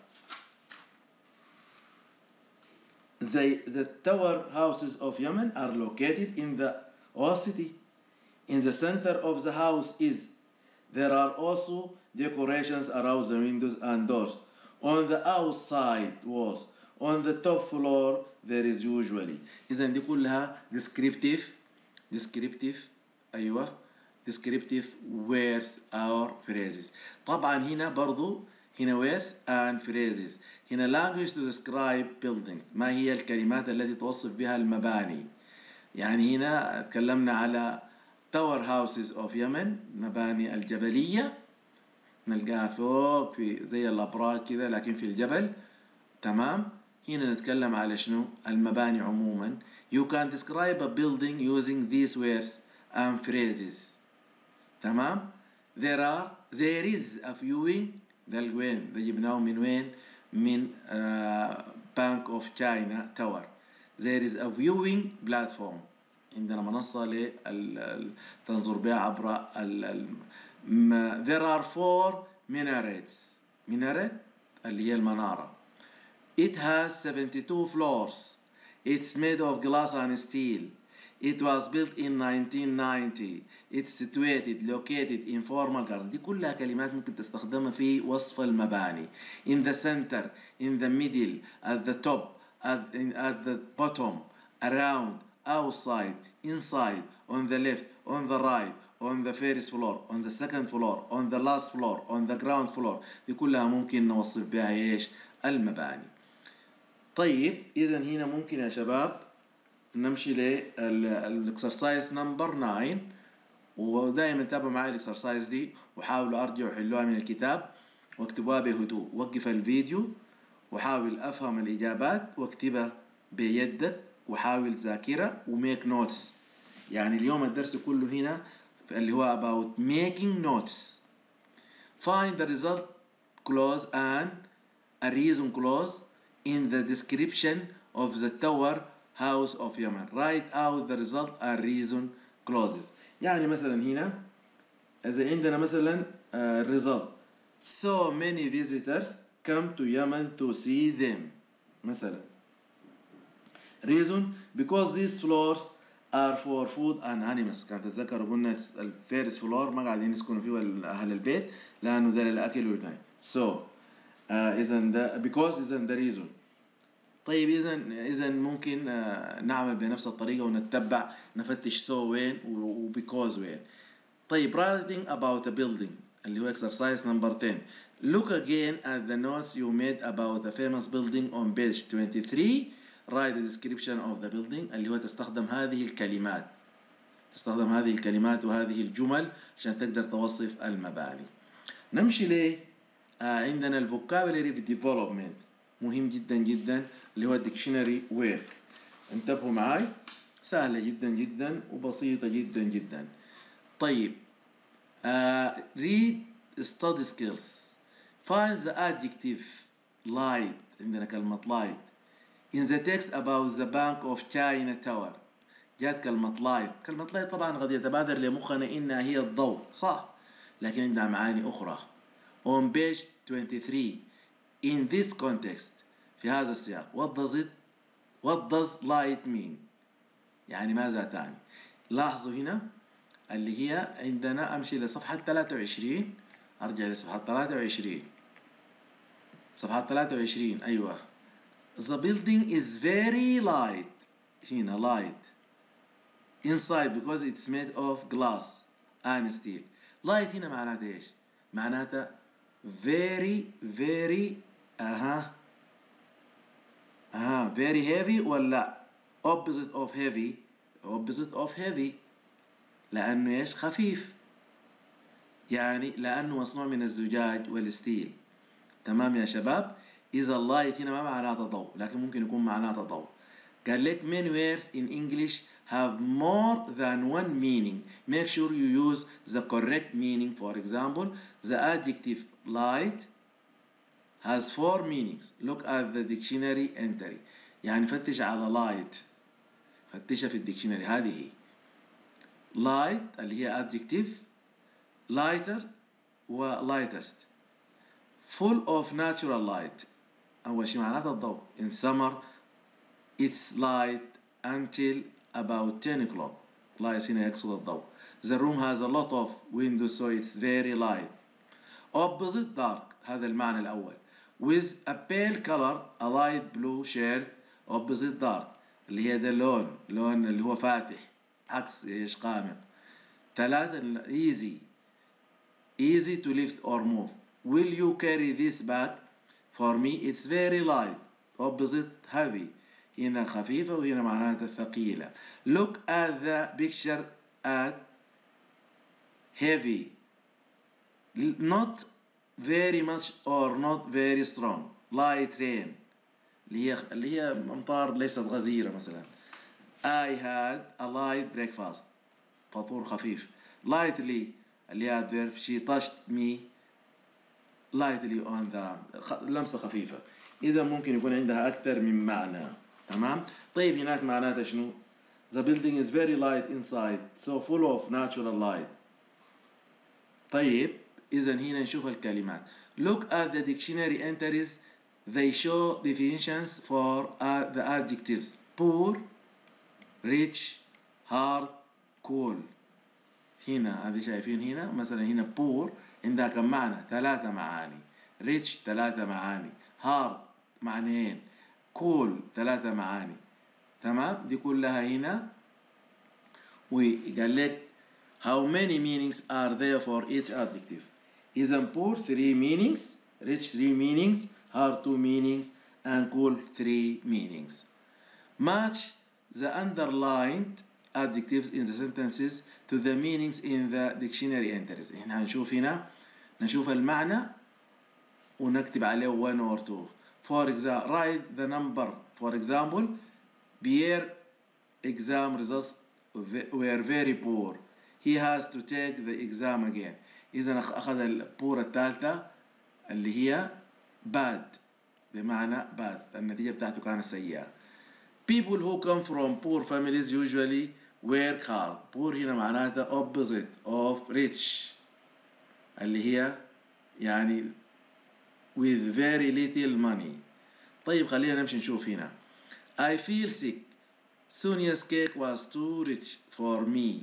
they, the tower houses of Yemen are located in the old city. In the center of the house is there are also decorations around the windows and doors. On the outside walls, on the top floor there is usually. إذا دي كلها descriptive descriptive أيوة descriptive words or phrases. طبعا هنا برضو هنا words and phrases هنا language to describe buildings ما هي الكلمات التي توصف بها المباني يعني هنا تكلمنا على tower houses of Yemen مباني الجبلية نلقاها فوق في زي الأبراج كذا لكن في الجبل تمام هنا نتكلم على شنو المباني عموما you can describe a building using these words and phrases تمام there are there is a viewing ده الوين ده جبناه من وين من بانك اوف تشاينا تاور there is a viewing platform عندنا منصة للتنظر بها عبر ال there are four minarets minaret اللي هي المنارة it has 72 floors it's made of glass and steel It was built in 1990. It's situated, located in formal garden. دي كلها كلمات ممكن تستخدمها في وصف المباني. In the center, in the middle, at the top, at, in, at the bottom, around, outside, inside, on the left, on the right, on the first floor on the second floor on the last floor on the ground floor دي كلها ممكن نوصف بها ايش المباني طيب اذا هنا ممكن يا شباب نمشي للاكسرسايز نمبر 9 ودائما تابعوا معي الاكسرسايز دي وحاولوا ارجعوا حلوها من الكتاب واكتبوها بهدوء وقف الفيديو وحاول افهم الاجابات واكتبها بيدك وحاول ذاكرة وميك نوتس يعني اليوم الدرس كله هنا اللي هو about making notes find the result clause and a reason clause in the description of the tower house of Yemen write out the result and reason clauses يعني مثلا هنا إذا عندنا مثلا uh, result so many visitors come to Yemen to see them مثلا reason because these floors are for food and animals كان تتذكروا قلنا الفيرس فلور ما قاعدين يسكنوا فيه اهل البيت لانه ده للاكل والناي so uh, اذا ده because اذا ده reason طيب اذا اذا ممكن uh, نعمل بنفس الطريقه ونتبع نفتش سو so وين وبيكوز وين طيب writing about a building اللي هو exercise number 10 look again at the notes you made about a famous building on page 23 write the description of the building اللي هو تستخدم هذه الكلمات تستخدم هذه الكلمات وهذه الجمل عشان تقدر توصف المباني نمشي ليه آه عندنا الفوكابولري في ديفلوبمنت مهم جدا جدا اللي هو الديكشنري ويرك انتبهوا معاي سهلة جدا جدا وبسيطة جدا جدا طيب uh, read study skills find the adjective light عندنا كلمة light in the text about the bank of China Tower جات كلمة light كلمة light طبعا قد يتبادر لمخنا إنها هي الضوء صح لكن عندها معاني أخرى on page 23 in this context في هذا السياق what does it what does light mean يعني ماذا تعني لاحظوا هنا اللي هي عندنا امشي لصفحة 23 ارجع لصفحة 23 صفحة 23 ايوه the building is very light هنا light inside because it's made of glass and steel light هنا معناتها ايش معناتها very very اها اها very heavy ولا opposite of heavy opposite of heavy لأنه إيش خفيف يعني لأنه مصنوع من الزجاج والستيل تمام يا شباب إذا اللايت هنا ما معناته ضوء لكن ممكن يكون معناته ضوء قال لك many words in English have more than one meaning make sure you use the correct meaning for example the adjective light has four meanings look at the dictionary entry يعني فتش على light فتشها في الديكشنري هذه هي light اللي هي adjective lighter و lightest full of natural light أول شيء معناتها الضوء in summer it's light until about 10 o'clock light هنا يقصد الضوء the room has a lot of windows so it's very light opposite dark هذا المعنى الأول with a pale color a light blue shirt opposite dark اللي هي ده اللون لون اللي هو فاتح عكس ايش قامق ثلاثة easy easy to lift or move will you carry this bag for me it's very light opposite heavy هنا خفيفة وهنا معناتها ثقيلة look at the picture at heavy not very much or not very strong light rain اللي هي اللي هي امطار ليست غزيرة مثلا I had a light breakfast فطور خفيف lightly اللي هي adverb she touched me lightly on the arm لمسة خفيفة إذا ممكن يكون عندها أكثر من معنى تمام طيب هناك معناتها شنو The building is very light inside so full of natural light طيب إذا هنا نشوف الكلمات Look at the dictionary entries they show definitions for uh, the adjectives poor rich hard cool هنا هذه شايفين هنا مثلا هنا poor عندها كم معنى ثلاثة معاني rich ثلاثة معاني hard معنيين cool ثلاثة معاني تمام دي كلها هنا وقال لك how many meanings are there for each adjective إذا poor three meanings rich three meanings hard two meanings and cool three meanings match the underlined adjectives in the sentences to the meanings in the dictionary entries احنا هنشوف هنا نشوف المعنى ونكتب عليه one or two for example write the number for example Pierre exam results were very poor he has to take the exam again إذا أخذ البور الثالثة اللي هي bad بمعنى bad النتيجة بتاعته كانت سيئة people who come from poor families usually work hard poor هنا معناتها opposite of rich اللي هي يعني with very little money طيب خلينا نمشي نشوف هنا I feel sick Sonia's cake was too rich for me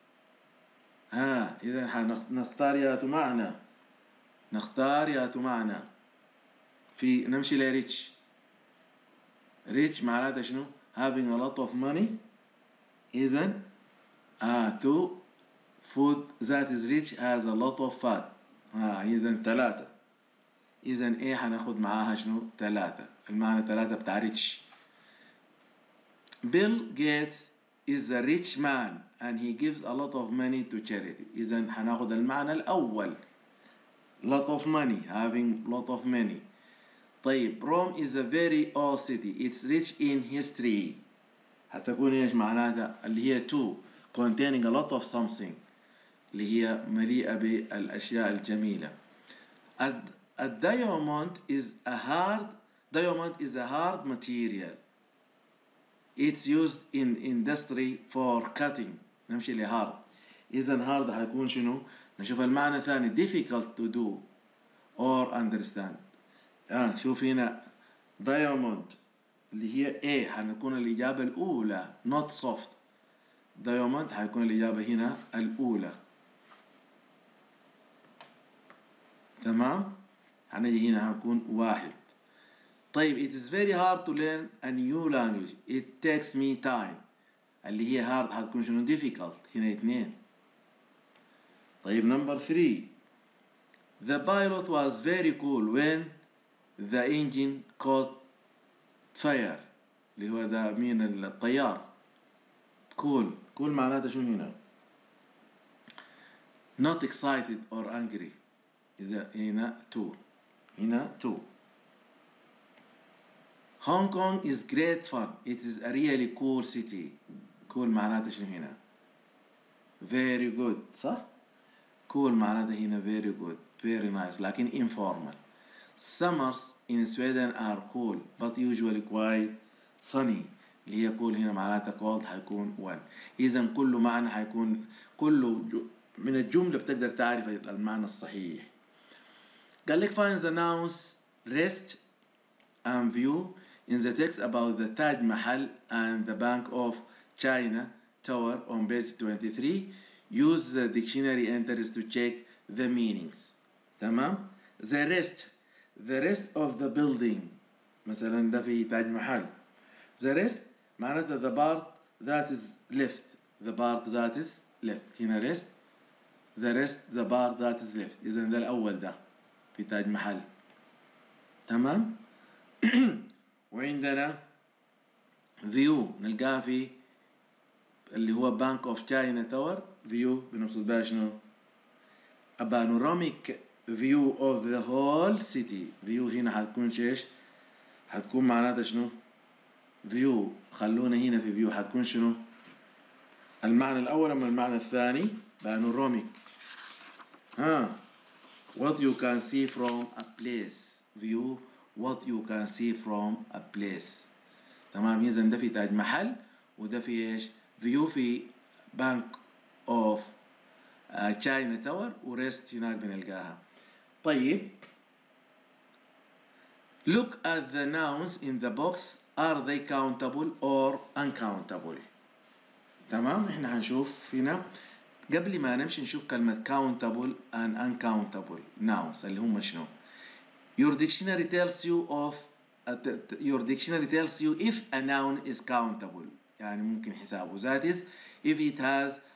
ها إذا حنختار ياتو معنى نختار ياتو معنى في نمشي لريتش ريتش معناتها شنو having a lot of money إذا آه to food that is rich has a lot of fat ها إذا ثلاثة إذا إيه حناخد معاها شنو ثلاثة المعنى ثلاثة بتاع ريتش Bill Gates is a rich man and he gives a lot of money to charity إذا حناخد المعنى الأول lot of money having lot of money طيب Rome is a very old city it's rich in history هتكون ايش معناتها اللي هي to containing a lot of something اللي هي مليئة بالأشياء الجميلة a, a diamond is a hard diamond is a hard material it's used in industry for cutting نمشي لهارد إذا هارد هيكون شنو؟ نشوف المعنى الثاني difficult to do or understand آه شوف هنا diamond اللي هي A هنكون الإجابة الأولى not soft diamond هيكون الإجابة هنا الأولى تمام هنجي هنا هنكون واحد طيب it is very hard to learn a new language it takes me time اللي هي hard هتكون شنو difficult هنا اثنين طيب number three the pilot was very cool when the engine caught fire اللي هو ده مين الطيار cool cool معناته شنو هنا not excited or angry إذا هنا two هنا two Hong Kong is great fun. It is a really cool city. cool معناته شنو هنا؟ very good صح؟ cool معناته هنا very good very nice لكن informal. Summers in Sweden are cool but usually quite sunny. اللي هي cool هنا معناتها cold حيكون one. إذا كل معنى حيكون كله من الجملة بتقدر تعرف المعنى الصحيح. قال لك find the nouns rest and view in the text about the Taj Mahal and the Bank of China Tower on page 23 use the dictionary entries to check the meanings تمام the rest the rest of the building مثلا ده في تاج محل the rest معناتها the part that is left the part that is left هنا rest the rest the part that is left إذا ده الأول ده في تاج محل تمام وعندنا فيو نلقاها في اللي هو بانك اوف تشاينا تاور فيو بنقصد بها شنو؟ a panoramic view of the whole city فيو هنا حتكون ايش؟ حتكون معناتها شنو؟ فيو خلونا هنا في فيو حتكون شنو؟ المعنى الأول أما المعنى الثاني panoramic ها what you can see from a place view what you can see from a place تمام إذا ده في تاج محل وده في ايش؟ فيو في بانك اوف تشاينا تاور وريست هناك بنلقاها طيب look at the nouns in the box are they countable or uncountable تمام احنا هنشوف هنا قبل ما نمشي نشوف كلمة countable and uncountable nouns اللي هم شنو your dictionary tells you of your dictionary tells you if a noun is countable يعني ممكن حسابه that is if it has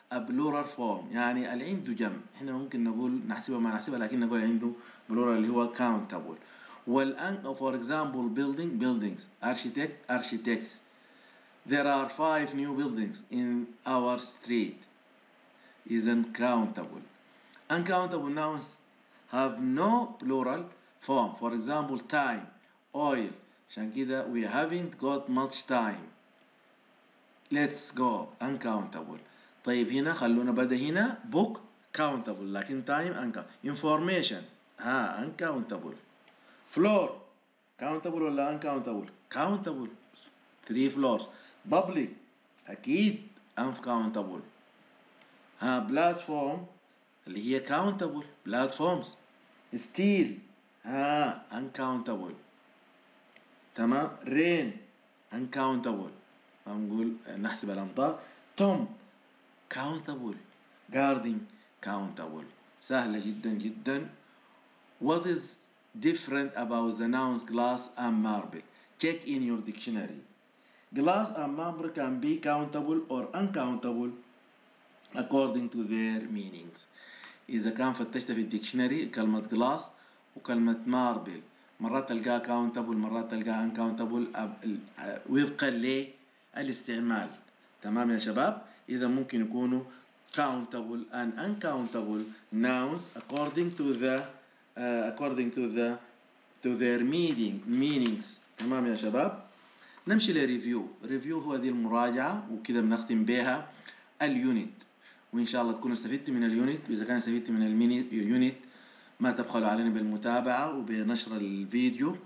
a plural form يعني اللي عنده جمع احنا ممكن نقول نحسبها ما نحسبها لكن نقول عنده plural اللي هو countable والان for example building buildings architect architects there are five new buildings in our street is uncountable uncountable nouns have no plural form for example time oil عشان كده we haven't got much time let's go uncountable طيب هنا خلونا بدأ هنا book countable لكن time uncountable information ها uncountable floor countable ولا uncountable countable three floors public أكيد uncountable ها platform اللي هي countable platforms steel ها uncountable تمام rain uncountable نقول نحسب الأمطار توم countable garden countable سهلة جدا جدا what is different about the nouns glass and marble check in your dictionary glass and marble can be countable or uncountable according to their meanings إذا كان فتشت في الديكشنري كلمة glass وكلمة marble مرات تلقاها countable مرات تلقاها uncountable وفقا للاستعمال تمام يا شباب إذا ممكن يكونوا countable and uncountable nouns according to the uh, according to the to their meaning meanings تمام يا شباب نمشي لريفيو ريفيو هو دي المراجعة وكده بنختم بها اليونت وإن شاء الله تكونوا استفدتوا من اليونت وإذا كان استفدتوا من اليونت ما تبخلوا علينا بالمتابعة وبنشر الفيديو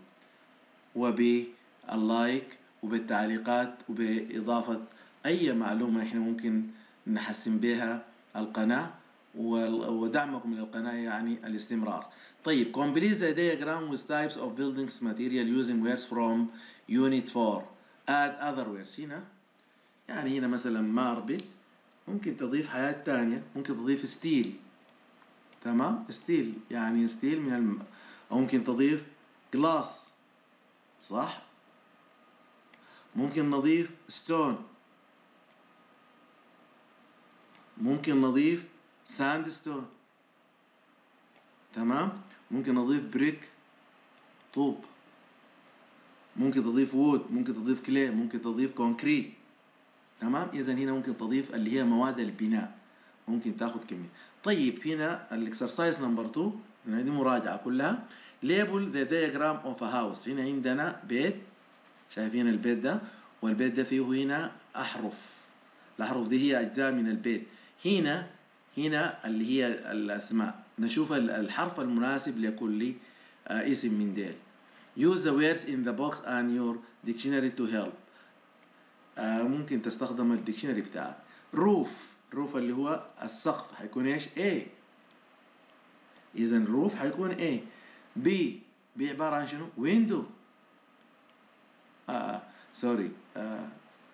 وباللايك وبالتعليقات وبإضافة أي معلومة إحنا ممكن نحسن بها القناة ودعمكم للقناة يعني الاستمرار طيب complete the diagram with types of buildings material using words from unit 4 add other words هنا يعني هنا مثلا ماربل ممكن تضيف حياة تانية ممكن تضيف ستيل تمام ستيل يعني ستيل من الم... أو ممكن تضيف جلاس صح ممكن نضيف ستون ممكن نضيف ساند ستون تمام ممكن نضيف بريك طوب ممكن تضيف وود ممكن تضيف كلي ممكن تضيف كونكريت تمام اذا هنا ممكن تضيف اللي هي مواد البناء ممكن تاخد كميه طيب هنا الاكسرسايز نمبر 2 هنا دي مراجعه كلها ليبل ذا دياجرام اوف ا هاوس هنا عندنا بيت شايفين البيت ده والبيت ده فيه هنا احرف الاحرف دي هي اجزاء من البيت هنا هنا اللي هي الاسماء نشوف الحرف المناسب لكل اسم من ديل use the words in the box and your dictionary to help آه ممكن تستخدم الديكشنري بتاعك روف روف اللي هو السقف حيكون ايش A اذا روف حيكون A B B عبارة عن شنو ويندو آه سوري آه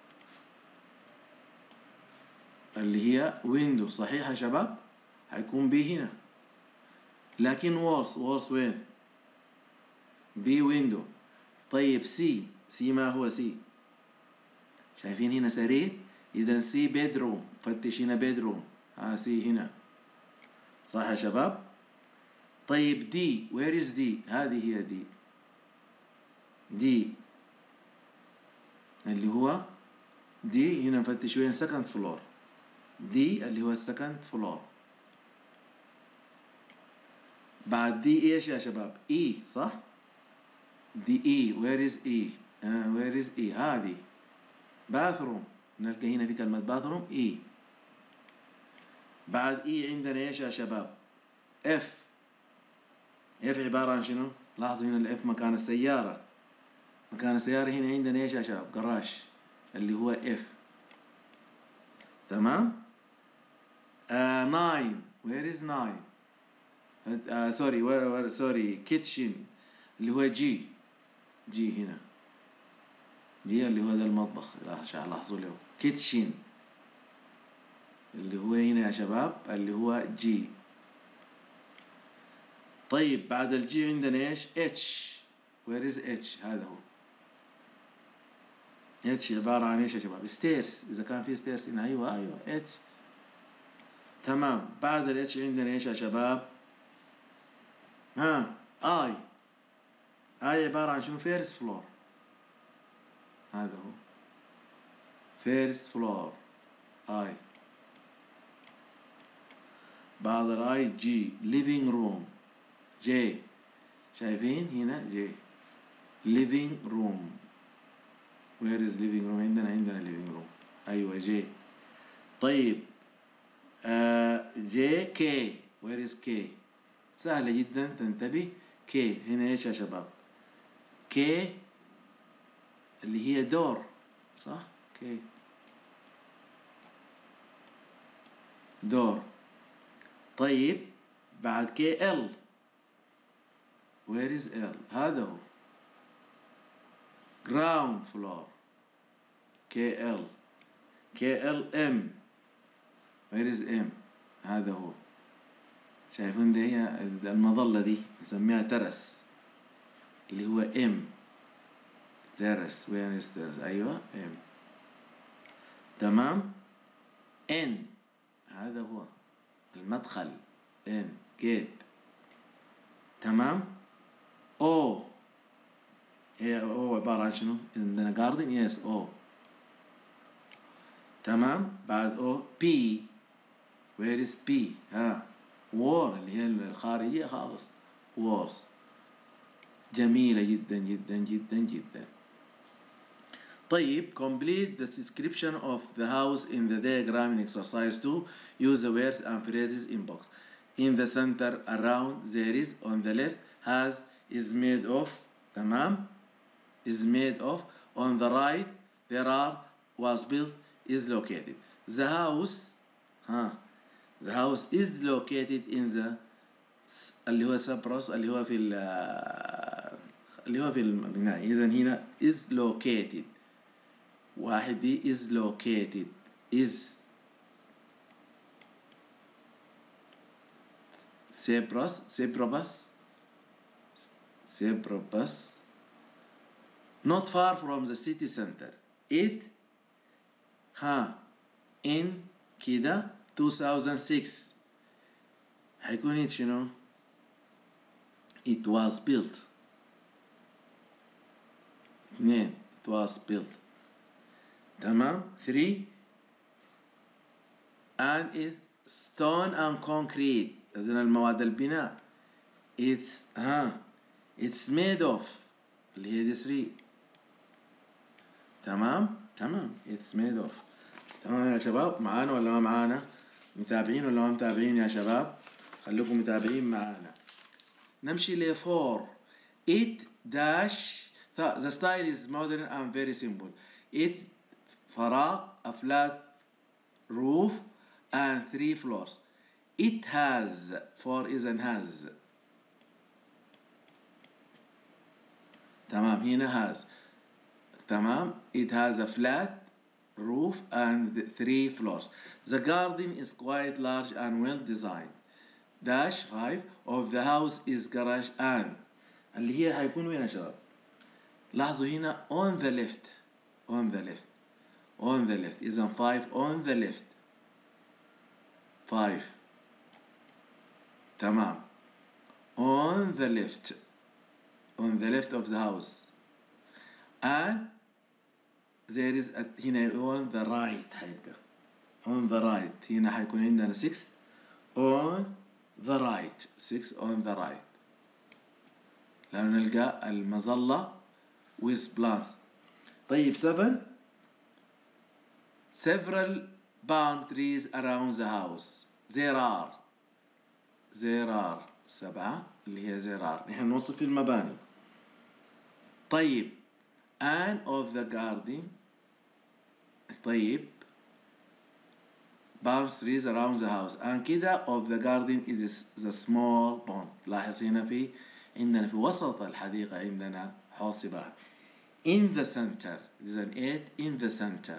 اللي هي ويندو صحيح يا شباب حيكون B هنا لكن وولس وولس وين بي ويندو طيب سي سي ما هو سي شايفين هنا سرير اذا سي بيدروم فتش هنا بيدروم ها سي هنا صح يا شباب طيب دي وير از دي هذه هي دي دي اللي هو دي هنا نفتش وين سكند فلور دي اللي هو السكند فلور بعد دي ايش يا شباب اي صح دي اي وير از اي وير از اي هذه باثروم نلقى هنا في كلمة باثروم اي بعد اي عندنا ايش يا شباب اف اف عبارة عن شنو لاحظوا هنا الاف مكان السيارة مكان السيارة هنا عندنا ايش يا شباب جراج اللي هو اف تمام آه ناين وير از ناين سوري وير سوري كيتشن اللي هو جي جي هنا جي اللي هو ده المطبخ لاحظوا له كيتشن اللي هو هنا يا شباب اللي هو جي طيب بعد الجي عندنا ايش اتش وير از اتش هذا هو اتش عبارة عن ايش يا شباب ستيرز اذا كان في ستيرز هنا ايوه ايوه اتش تمام بعد الاتش عندنا ايش يا شباب ها اي اي عبارة عن شنو فيرست فلور هذا هو فيرست فلور اي بعد الاي جي ليفينج روم جي شايفين هنا جي ليفينج روم وير از ليفينج روم عندنا عندنا ليفينج روم ايوه جي طيب آه جي كي وير از كي سهله جدا تنتبه كي هنا ايش يا شباب كي اللي هي دور صح كي دور طيب بعد كي ال where is ال هذا هو ground floor كي ال كي ال ام where is ام هذا هو شايفين دي هي المظلة دي نسميها ترس اللي هو ام ترس وين is ترس ايوه ام تمام ان هذا هو المدخل ان جيت تمام او هي او عبارة عن شنو؟ عندنا جاردن يس او تمام بعد او بي وير از بي ها وور اللي هي الخارجية خالص وورز جميلة جدا جدا جدا جدا طيب complete the description of the house in the diagram in exercise 2 use the words and phrases in box in the center around there is on the left has is made of تمام is made of on the right there are was built is located the house ها the house is located in the اللي هو سبروس اللي هو في اللي هو في البناء اذا هنا is located واحد دي is located is Cyprus Cyprus Cyprus not far from the city center it ها in كده 2006 هيكون it شنو it was built اثنين it was built تمام 3 and is stone and concrete إذن المواد البناء it's ها it's made of اللي هي دي 3 تمام تمام it's made of تمام يا شباب معانا ولا ما معانا متابعين ولا ما متابعين يا شباب خليكم متابعين معانا نمشي ل 4 it dash the style is modern and very simple it فراغ a flat roof and three floors it has for is and has تمام هنا has تمام it has a flat roof and three floors the garden is quite large and well designed dash 5 of the house is garage and اللي هي هيكون وين يا شباب لاحظوا هنا on the left on the left on the left إذا 5 on the left 5 تمام on the left on the left of the house and there is a, هنا on the right هيبقى on the right هنا حيكون عندنا 6 on the right 6 on the right لأنه نلقى المظلة with plants طيب 7 several palm trees around the house there are there are سبعة اللي هي there are نحن نوصف المباني طيب and of the garden طيب palm trees around the house and كده of the garden is the small pond لاحظ هنا في عندنا في وسط الحديقة عندنا حوض سباحة in the center is an 8 in the center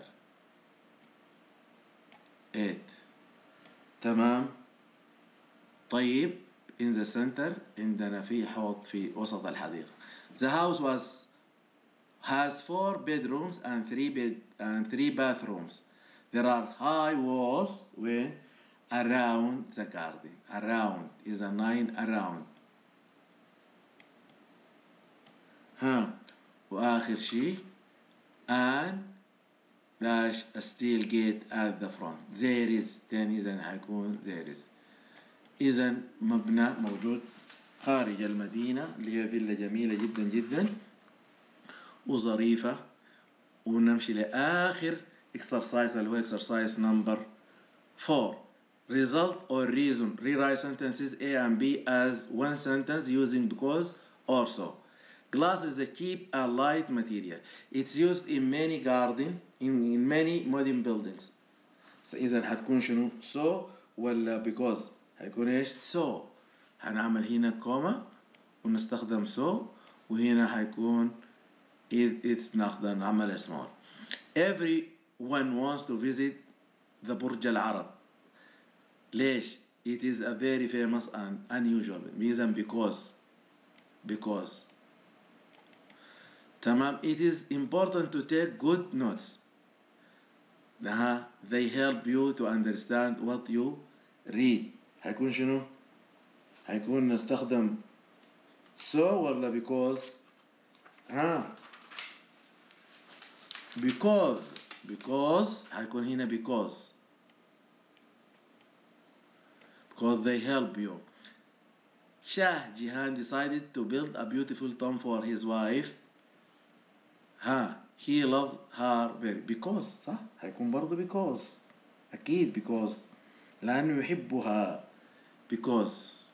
8 تمام طيب in the center عندنا في حوض في وسط الحديقة the house was has four bedrooms and three bed and three bathrooms there are high walls when around the garden around is a nine around ها واخر شيء and dash a steel gate at the front there is تاني اذا حيكون there is اذا مبنى موجود خارج المدينة اللي هي فيلا جميلة جدا جدا وظريفة ونمشي لآخر exercise اللي هو exercise number 4 result or reason rewrite sentences A and B as one sentence using because or so glass is a cheap and light material it's used in many garden in, in many modern buildings so إذا حتكون شنو so ولا because حيكون ايش so هنعمل هنا كوما ونستخدم so وهنا حيكون it, it's ناخذ نعمل small everyone wants to visit the برج العرب ليش it is a very famous and unusual reason because because تمام it is important to take good notes ها they help you to understand what you read هيكون شنو هيكون نستخدم so ولا because ها because because هيكون هنا because because they help you Shah Jihan decided to build a beautiful tomb for his wife ها he loved her very because صح هيكون برضه because أكيد because لأنه يحبها because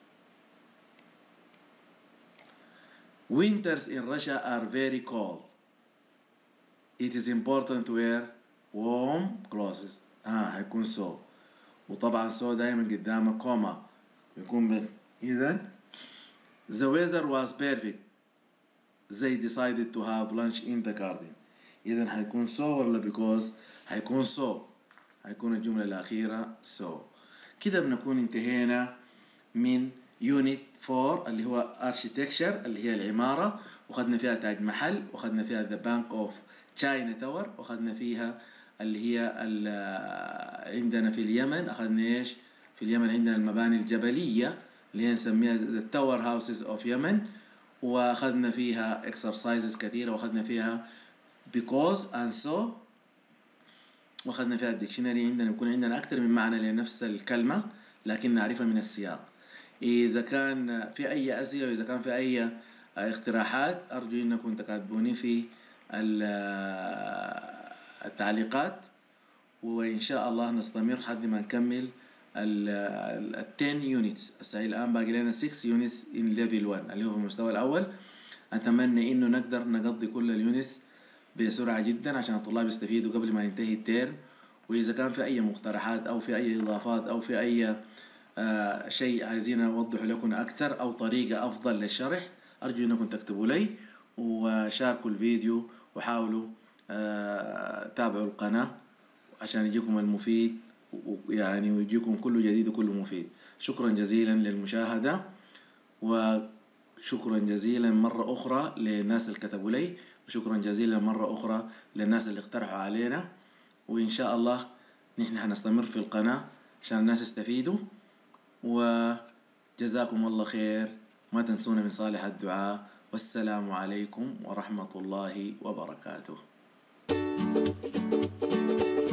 winters in Russia are very cold it is important to wear warm clothes اه هيكون so وطبعا so دايما قدامه كوما يكون بال إذا the weather was perfect they decided to have lunch in the garden إذا حيكون so ولا because حيكون so حيكون الجملة الأخيرة so كده بنكون انتهينا من يونت 4 اللي هو architecture اللي هي العمارة وخدنا فيها تاج محل وخدنا فيها the bank of china tower وخدنا فيها اللي هي عندنا في اليمن أخذنا إيش في اليمن عندنا المباني الجبلية اللي هي نسميها the tower houses of يمن واخذنا فيها exercises كثيرة واخذنا فيها because and so واخذنا فيها الديكشنري عندنا يكون عندنا أكثر من معنى لنفس الكلمة لكن نعرفها من السياق إذا كان في أي أسئلة وإذا كان في أي اقتراحات أرجو أنكم تكاتبوني في التعليقات وإن شاء الله نستمر لحد ما نكمل ال 10 يونتس هسه الآن باقي لنا 6 يونتس إن ليفل 1 اللي هو في المستوى الأول أتمنى إنه نقدر نقضي كل اليونتس بسرعة جدا عشان الطلاب يستفيدوا قبل ما ينتهي الترم وإذا كان في أي مقترحات أو في أي إضافات أو في أي آه شيء عايزين أوضح لكم أكثر أو طريقة أفضل للشرح أرجو أنكم تكتبوا لي وشاركوا الفيديو وحاولوا آه تابعوا القناة عشان يجيكم المفيد ويعني ويجيكم كله جديد وكله مفيد شكرا جزيلا للمشاهدة وشكرا جزيلا مرة أخرى للناس اللي كتبوا لي وشكرا جزيلا مرة أخرى للناس اللي اقترحوا علينا وإن شاء الله نحن هنستمر في القناة عشان الناس يستفيدوا وجزاكم الله خير ما تنسونا من صالح الدعاء والسلام عليكم ورحمة الله وبركاته